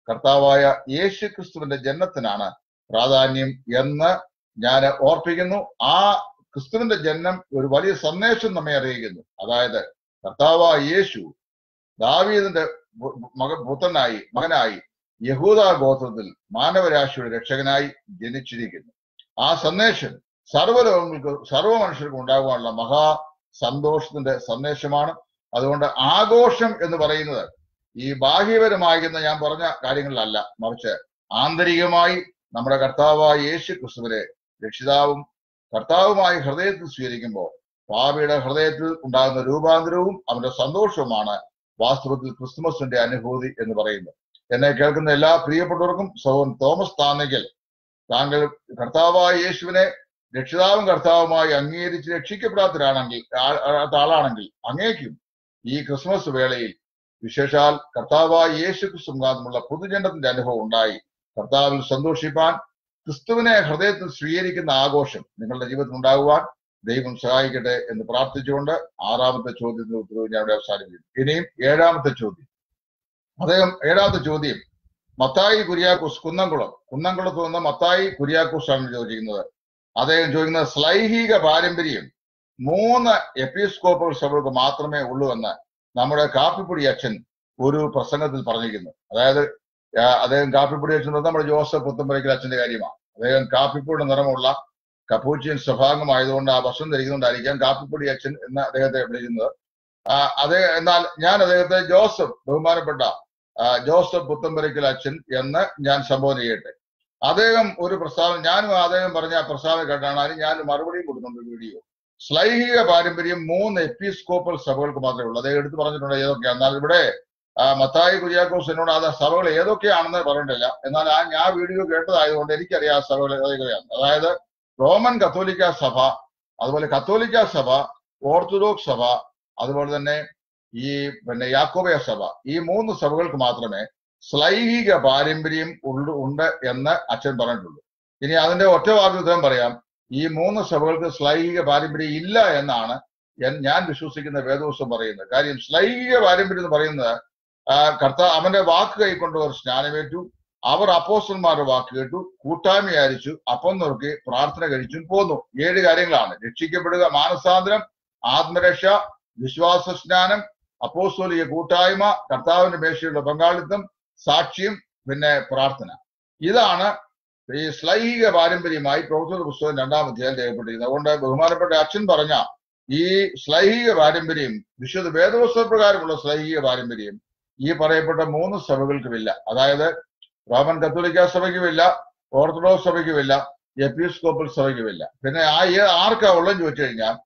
കർത്താവായ യേശു ക്രിസ്തുവിന്റെ ജന്മത്തിനാണ് പ്രാധാന്യം എന്ന് ഞാൻ ഓർപ്പിക്കുന്നു ആ ക്രിസ്തുവിന്റെ ജന്മം ഒരു വലിയ സന്ദേശം നമ്മെ അറിയിക്കുന്നു അതായത് കർത്താവായ യേശു ദാവീദിന്റെ പു- മക പുത്രനായി മകനായി യഹൂദ ഗോത്രത്തിൽ മാനവരാശിയുടെ രക്ഷകനായി ജനിച്ചിരിക്കുന്നു ആ സന്ദേശം സർവ്വലോകങ്ങൾക്ക് സർവ്വ മനുഷ്യർക്കും ഉണ്ടാകുവാനുള്ള മഹാ സന്തോഷത്തിന്റെ സന്ദേശമാണ് അതുകൊണ്ട് ആഘോഷം എന്ന് പറയുന്നത് ഈ ബാഹ്യപരമാകുന്ന ഞാൻ പറഞ്ഞ കാര്യങ്ങളിലല്ല മറിച്ച് ആന്തരികമായി നമ്മുടെ കർത്താവായ യേശു ക്രിസ്തുവിനെ രക്ഷിതാവും കർത്താവുമായി ഹൃദയത്തിൽ സ്വീകരിക്കുമ്പോൾ പാപിയുടെ ഹൃദയത്തിൽ ഉണ്ടാകുന്ന രൂപാന്തരവും അവന്റെ സന്തോഷവുമാണ് വാസ്തവത്തിൽ ക്രിസ്തുമസിന്റെ അനുഭൂതി എന്ന് പറയുന്നത് എന്നെ കേൾക്കുന്ന എല്ലാ പ്രിയപ്പെട്ടവർക്കും സഹോദരൻ തോമസ് താന്നെങ്കിൽ താങ്കൾ കർത്താവായ യേശുവിനെ രക്ഷിതാവും കർത്താവുമായി അംഗീകരിച്ച് രക്ഷിക്കപ്പെടാത്തവരാണെങ്കിൽ ആ- ആ- ആളാണെങ്കിൽ അങ്ങേക്കും ഈ ക്രിസ്മസ് വേളയിൽ വിശേഷാൽ കർത്താവായ യേശു ക്രിസ്തു മുഖാന്തമുള്ള പൊതുജനത്തിന്റെ അനുഭവം ഉണ്ടായി കർത്താവിൽ സന്തോഷിപ്പാൻ ക്രിസ്തുവിനെ ഹൃദയത്തിൽ സ്വീകരിക്കുന്ന ആഘോഷം നിങ്ങളുടെ ജീവിതത്തിൽ ഉണ്ടാകുവാൻ ദൈവം സഹായിക്കട്ടെ എന്ന് പ്രാർത്ഥിച്ചുകൊണ്ട് ആറാമത്തെ ചോദ്യത്തിന്റെ ഉത്തരവ് ഞാൻ ഇവിടെ അവസാനിപ്പിക്കുന്നു ഇനിയും ഏഴാമത്തെ ചോദ്യം അദ്ദേഹം ഏഴാമത്തെ ചോദ്യം മത്തായി കുര്യാക്കോസ് കുന്നംകുളം കുന്നംകുളത്ത് നിന്ന് മത്തായി കുര്യാക്കോസ് ആണ് ചോദിക്കുന്നത് അദ്ദേഹം ചോദിക്കുന്നത് ശ്ലൈഹിക പാരമ്പര്യം മൂന്ന് എപ്പിസ്കോപ്പൽ സഭകൾക്ക് മാത്രമേ ഉള്ളൂ എന്ന് നമ്മുടെ കാപ്പിപ്പൊടി അച്ഛൻ ഒരു പ്രസംഗത്തിൽ പറഞ്ഞിരിക്കുന്നു അതായത് ആ, അദ്ദേഹം കാപ്പിപ്പൊടി അച്ഛൻ എന്ന് നമ്മുടെ ജോസഫ് പുത്തമ്പരക്കൽ അച്ഛന്റെ കാര്യമാണ് അദ്ദേഹം കാപ്പിപ്പൊടി നിറമുള്ള കപ്പൂച്ചിയൻ സ്വഭാവമായതുകൊണ്ട് ആ വസ്ത്രം ധരിക്കുന്നുണ്ടായിരിക്കാം കാപ്പിപ്പൊടി അച്ഛൻ എന്ന് അദ്ദേഹത്തെ വിളിക്കുന്നത് ആ, അത് എന്നാൽ ഞാൻ അദ്ദേഹത്തെ ജോസഫ് ബഹുമാനപ്പെട്ട ആ, ജോസഫ് പുത്തമ്പരക്കൽ അച്ഛൻ എന്ന് ഞാൻ സംബോധന ചെയ്യട്ടെ അദ്ദേഹം ഒരു പ്രസ്താവന ഞാനും അദ്ദേഹം പറഞ്ഞ ആ പ്രസ്താവന കേട്ടാണ് അതിന് ഞാൻ മറുപടിയും കൊടുക്കുന്നുണ്ട് വീഡിയോ ശ്ലൈഹിക പാരമ്പര്യം മൂന്ന് എപ്പിസ്കോപ്പൽ സഭകൾക്ക് മാത്രമേ ഉള്ളൂ അദ്ദേഹം എടുത്തു പറഞ്ഞിട്ടുണ്ട് ഏതൊക്കെയാണ് എന്നാൽ ഇവിടെ ആ, മത്തായി കുര്യാക്കോസ് എന്നോട് അത് സഭകൾ ഏതൊക്കെയാണെന്ന് പറഞ്ഞിട്ടില്ല എന്നാൽ ആ ഞാൻ വീഡിയോ കേട്ടതായതുകൊണ്ട് എനിക്കറിയാം ആ സഭകൾ ഏതൊക്കെയാണ് അതായത് റോമൻ കത്തോലിക്ക സഭ അതുപോലെ കത്തോലിക്ക സഭ ഓർത്തഡോക്സ് സഭ അതുപോലെ തന്നെ ഈ പിന്നെ യാക്കോബയ സഭ ഈ മൂന്ന് സഭകൾക്ക് മാത്രമേ ശ്ലൈഹിക പാരമ്പര്യം ഉള്ളു ഉണ്ട് എന്ന് അച്ഛൻ പറഞ്ഞിട്ടുള്ളൂ ഇനി അതിന്റെ ഒറ്റ വാക്ക് ഉത്തരം പറയാം ഈ മൂന്ന് സഭകൾക്ക് ശ്ലൈഹിക പാരമ്പര്യം ഇല്ല എന്നാണ് എൻ- ഞാൻ വിശ്വസിക്കുന്ന വേദോസം പറയുന്നത് കാര്യം ശ്ലൈഹിക പാരമ്പര്യം എന്ന് പറയുന്നത് ആ, കർത്താ അവന്റെ വാക്ക് കൈക്കൊണ്ടവർ സ്നാനമേറ്റു അവർ അപ്പോസ്റ്റന്മാരുടെ വാക്ക് കേട്ടു കൂട്ടായ്മ ആയിരിച്ചു അപ്പം നുറുക്കി പ്രാർത്ഥന കഴിച്ചും പോന്നു ഏഴ് കാര്യങ്ങളാണ് രക്ഷിക്കപ്പെടുക മാനസാന്തരം ആത്മരക്ഷ വിശ്വാസ സ്നാനം അപ്പോസ്തോലിക കൂട്ടായ്മ കർത്താവിന്റെ മേശയുള്ള പങ്കാളിത്തം സാക്ഷ്യം പിന്നെ പ്രാർത്ഥന ഇതാണ് ഈ ശ്ലൈഹിക പാരമ്പര്യമായി പ്രവർത്തന പുസ്തകം രണ്ടാം അധ്യായം രേഖപ്പെട്ടിരിക്കുന്നത് അതുകൊണ്ട് ബഹുമാനപ്പെട്ട അച്ഛൻ പറഞ്ഞ ഈ ശ്ലൈഹിക പാരമ്പര്യം വിശുദ്ധ വേദപുസ്തക പ്രകാരമുള്ള ശ്ലൈഹിക പാരമ്പര്യം ഈ പറയപ്പെട്ട മൂന്ന് സഭകൾക്കുമില്ല അതായത് റോമൻ കത്തോലിക്ക സഭയ്ക്കുമില്ല ഓർത്തഡോക്സ് സഭയ്ക്കുമില്ല എപ്പിസ്കോപ്പൽ സഭയ്ക്കുമില്ല പിന്നെ ആ ഏ- ആർക്കാ ഉള്ളതെന്ന് ചോദിച്ചു കഴിഞ്ഞാൽ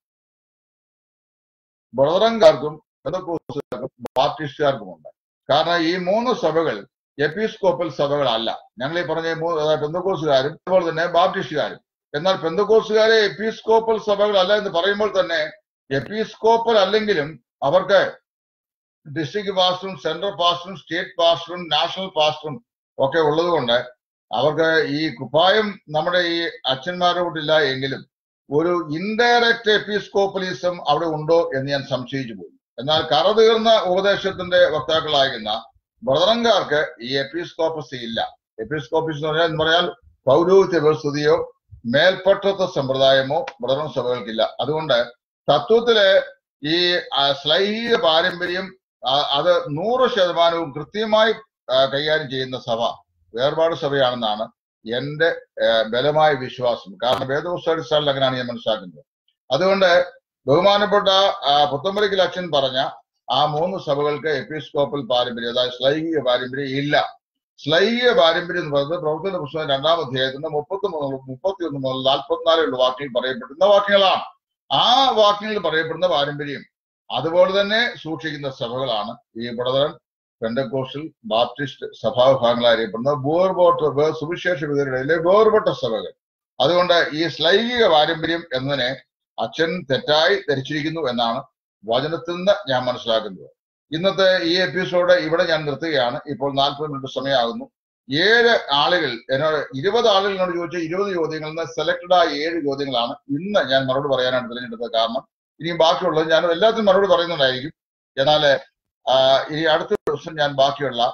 ബ്രദറൻകാർക്കും പെന്തക്കോസ്തുകാർക്കും ബാപ്റ്റിസ്റ്റുകാർക്കുമുണ്ട് കാരണം ഈ മൂന്ന് സഭകൾ എപ്പിസ്കോപ്പൽ സഭകളല്ല ഞങ്ങൾ ഈ പറഞ്ഞ ഈ മൂന്ന് അതായത് പെന്തക്കോസുകാരും അതുപോലെ തന്നെ ബാപ്റ്റിസ്റ്റുകാരും എന്നാൽ പെന്തക്കോസുകാരെ എപ്പിസ്കോപ്പൽ സഭകളല്ല എന്ന് പറയുമ്പോൾ തന്നെ എപ്പിസ്കോപ്പൽ അല്ലെങ്കിലും അവർക്ക് ഡിസ്ട്രിക്ട് പാസ്റ്ററും സെൻട്രൽ പാസ്റ്ററും സ്റ്റേറ്റ് പാസ്റ്ററും നാഷണൽ പാസ്റ്ററും ഒക്കെ ഉള്ളതുകൊണ്ട് അവർക്ക് ഈ കുപ്പായം നമ്മുടെ ഈ അച്ഛന്മാരുടെ കൂട്ടില്ല എങ്കിലും ഒരു ഇൻഡയറക്റ്റ് എപ്പിസ്കോപ്പലിസം അവിടെ ഉണ്ടോ എന്ന് ഞാൻ സംശയിച്ചു പോയി എന്നാൽ കറതീർന്ന ഉപദേശത്തിന്റെ വക്താക്കളായിരുന്ന ബ്രദറൻകാർക്ക് ഈ എപ്പിസ്കോപ്പസി ഇല്ല എപ്പിസ്കോപ്പസ് എന്ന് പറഞ്ഞാൽ എന്ന് പറഞ്ഞാൽ പൗരോഹിത്യ വ്യവസ്ഥിതിയോ മേൽപ്പട്ടത്വ സമ്പ്രദായമോ ബ്രദറൻ സഭകൾക്കില്ല അതുകൊണ്ട് തത്വത്തില് ഈ ആ, ശ്ലൈഹിക പാരമ്പര്യം ആ, അത് നൂറ് ശതമാനവും കൃത്യമായി ആ, കൈകാര്യം ചെയ്യുന്ന സഭ വേർപാട് സഭയാണെന്നാണ് എന്റെ ആ, ബലമായ വിശ്വാസം കാരണം വേദപുസ്തകടിസ്ഥാനിൽ അങ്ങനെയാണ് ഞാൻ മനസ്സിലാക്കുന്നത് അതുകൊണ്ട് ബഹുമാനപ്പെട്ട ആ, പുത്തമ്പലിക്കൽ അച്ഛൻ പറഞ്ഞ ആ മൂന്ന് സഭകൾക്ക് എപ്പിസ്കോപ്പൽ പാരമ്പര്യം അതായത് ശ്ലൈഹിക പാരമ്പര്യം ഇല്ല ശ്ലൈഹിക പാരമ്പര്യം എന്ന് പറയുന്നത് പ്രവർത്തന പുസ്തകം രണ്ടാം അധ്യായത്തിന്റെ മുപ്പത്തി മൂന്ന് മുപ്പത്തി ഒന്ന് മുതൽ നാൽപ്പത്തിനാലുള്ള വാക്കിൽ പറയപ്പെടുന്ന വാക്യങ്ങളാണ് ആ വാക്യങ്ങളിൽ പറയപ്പെടുന്ന പാരമ്പര്യം അതുപോലെ തന്നെ സൂക്ഷിക്കുന്ന സഭകളാണ് ഈ ബുടതരൻ പെന്തക്കോസ്റ്റൽ ബാപ്റ്റിസ്റ്റ് സഭാവിഭാഗങ്ങളായി അറിയപ്പെടുന്ന വേർപെട്ട സുവിശേഷ വിതരണയിലെ വേർപെട്ട സഭകൾ അതുകൊണ്ട് ഈ ശ്ലൈഹിക പാരമ്പര്യം എന്നതിനെ അച്ഛൻ തെറ്റായി ധരിച്ചിരിക്കുന്നു എന്നാണ് വചനത്തിൽ നിന്ന് ഞാൻ മനസ്സിലാക്കുന്നത് ഇന്നത്തെ ഈ എപ്പിസോഡ് ഇവിടെ ഞാൻ നിർത്തുകയാണ് ഇപ്പോൾ നാൽപ്പത് മിനിറ്റ് സമയമാകുന്നു ഏഴ് ആളുകൾ എന്നോട് ഇരുപത് ആളുകൾ എന്നോട് ചോദിച്ച ഇരുപത് ചോദ്യങ്ങളിൽ നിന്ന് സെലക്ടഡ് ആയ ഏഴ് ചോദ്യങ്ങളാണ് ഇന്ന് ഞാൻ മറുപടി പറയാനാണ് തിരഞ്ഞെടുത്തത് കാരണം ഇനിയും ബാക്കിയുള്ളത് ഞാൻ എല്ലാത്തിനും മറുപടി പറയുന്നുണ്ടായിരിക്കും എന്നാൽ ഇനി അടുത്ത ദിവസം ഞാൻ ബാക്കിയുള്ള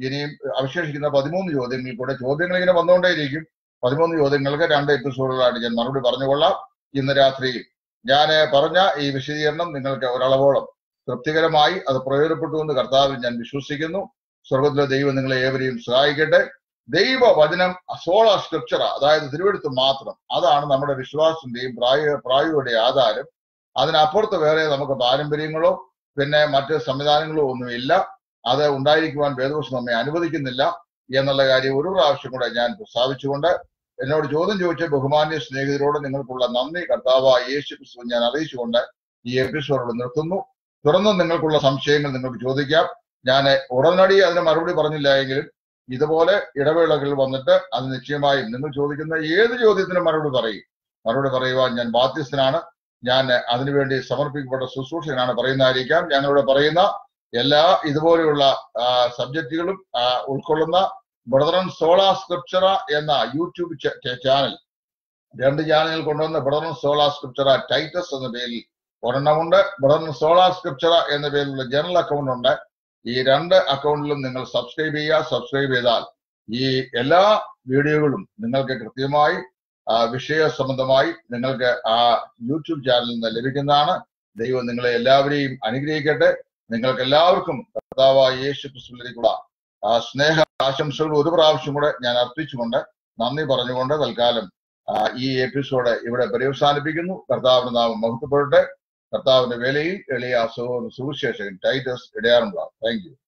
ഇനിയും അവശേഷിക്കുന്ന പതിമൂന്ന് ചോദ്യങ്ങളിൽ കൂടെ ചോദ്യങ്ങൾ ഇങ്ങനെ വന്നുകൊണ്ടേയിരിക്കും പതിമൂന്ന് ചോദ്യങ്ങൾക്ക് രണ്ട് എപ്പിസോഡുകളായിട്ട് ഞാൻ മറുപടി പറഞ്ഞുകൊള്ളാം ഇന്ന് രാത്രിയിൽ ഞാൻ പറഞ്ഞ ഈ വിശദീകരണം നിങ്ങൾക്ക് ഒരളവോളം തൃപ്തികരമായി അത് പ്രയോജനപ്പെട്ടു എന്ന് കർത്താവിൽ ഞാൻ വിശ്വസിക്കുന്നു സ്വർഗത്തിലെ ദൈവം നിങ്ങളെ ഏവരെയും സഹായിക്കട്ടെ ദൈവ വചനം സോള സ്ക്രിപ്ചറ അതായത് തിരുവെടുത്ത് മാത്രം അതാണ് നമ്മുടെ വിശ്വാസത്തിന്റെയും പ്രായ പ്രായോഗിയുടെ ആധാരം അതിനപ്പുറത്ത് വേറെ നമുക്ക് പാരമ്പര്യങ്ങളോ പിന്നെ മറ്റ് സംവിധാനങ്ങളോ ഒന്നുമില്ല അത് ഉണ്ടായിരിക്കുവാൻ വേദവശം നമ്മെ അനുവദിക്കുന്നില്ല എന്നുള്ള കാര്യം ഒരു പ്രാവശ്യം കൂടെ ഞാൻ പ്രസ്താവിച്ചുകൊണ്ട് എന്നോട് ചോദ്യം ചോദിച്ച ബഹുമാന്യ സ്നേഹിതരോട് നിങ്ങൾക്കുള്ള നന്ദി കർത്താവായ യേശു ക്രിസ്തു ഞാൻ അറിയിച്ചുകൊണ്ട് ഈ എപ്പിസോഡ് നിർത്തുന്നു തുടർന്ന് നിങ്ങൾക്കുള്ള സംശയങ്ങൾ നിങ്ങൾക്ക് ചോദിക്കാം ഞാൻ ഉടനടി അതിന് മറുപടി പറഞ്ഞില്ല എങ്കിലും ഇതുപോലെ ഇടവേളകൾ വന്നിട്ട് അത് നിശ്ചയമായും നിങ്ങൾ ചോദിക്കുന്ന ഏത് ചോദ്യത്തിനും മറുപടി പറയും മറുപടി പറയുവാൻ ഞാൻ ബാധ്യസ്ഥനാണ് ഞാൻ അതിനുവേണ്ടി സമർപ്പിക്കപ്പെട്ട ശുശ്രൂഷകനാണ് പറയുന്നതായിരിക്കാം ഞങ്ങളിവിടെ പറയുന്ന എല്ലാ ഇതുപോലെയുള്ള ആ, സബ്ജക്റ്റുകളും ആ, ഉൾക്കൊള്ളുന്ന ബ്രദറൻ സോള സ്ക്രിപ്ചറ എന്ന യൂട്യൂബ് ച- ച- ചാനൽ രണ്ട് ചാനലുകൾ കൊണ്ടുവന്ന ബ്രദറൻ സോള സ്ക്രിപ്ചറ ടൈറ്റസ് എന്ന പേരിൽ ഒരെണ്ണമുണ്ട് ബ്രദറൻ സോള സ്ക്രിപ്ചറ എന്ന പേരിലുള്ള ജനറൽ അക്കൗണ്ട് ഉണ്ട് ഈ രണ്ട് അക്കൗണ്ടിലും നിങ്ങൾ സബ്സ്ക്രൈബ് ചെയ്യുക സബ്സ്ക്രൈബ് ചെയ്താൽ ഈ എല്ലാ വീഡിയോകളും നിങ്ങൾക്ക് കൃത്യമായി ആ, വിഷയ സംബന്ധമായി നിങ്ങൾക്ക് ആ യൂട്യൂബ് ചാനലിൽ നിന്ന് ലഭിക്കുന്നതാണ് ദൈവം നിങ്ങളെ എല്ലാവരെയും അനുഗ്രഹിക്കട്ടെ നിങ്ങൾക്ക് എല്ലാവർക്കും കർത്താവായ യേശു ക്രിസ്തുവിലേക്കുള്ള ആ സ്നേഹ ആശംസകൾ ഒരു പ്രാവശ്യം കൂടെ ഞാൻ അർപ്പിച്ചുകൊണ്ട് നന്ദി പറഞ്ഞുകൊണ്ട് തൽക്കാലം ആ, ഈ എപ്പിസോഡ് ഇവിടെ പര്യവസാനിപ്പിക്കുന്നു കർത്താവിന്റെ നാമം മഹത്വപ്പെടട്ടെ കർത്താവിന്റെ വേലയിൽ എളിയ സുവിശേഷകൻ ടൈറ്റസ് ഇടയാറുണ്ടാവും താങ്ക് യു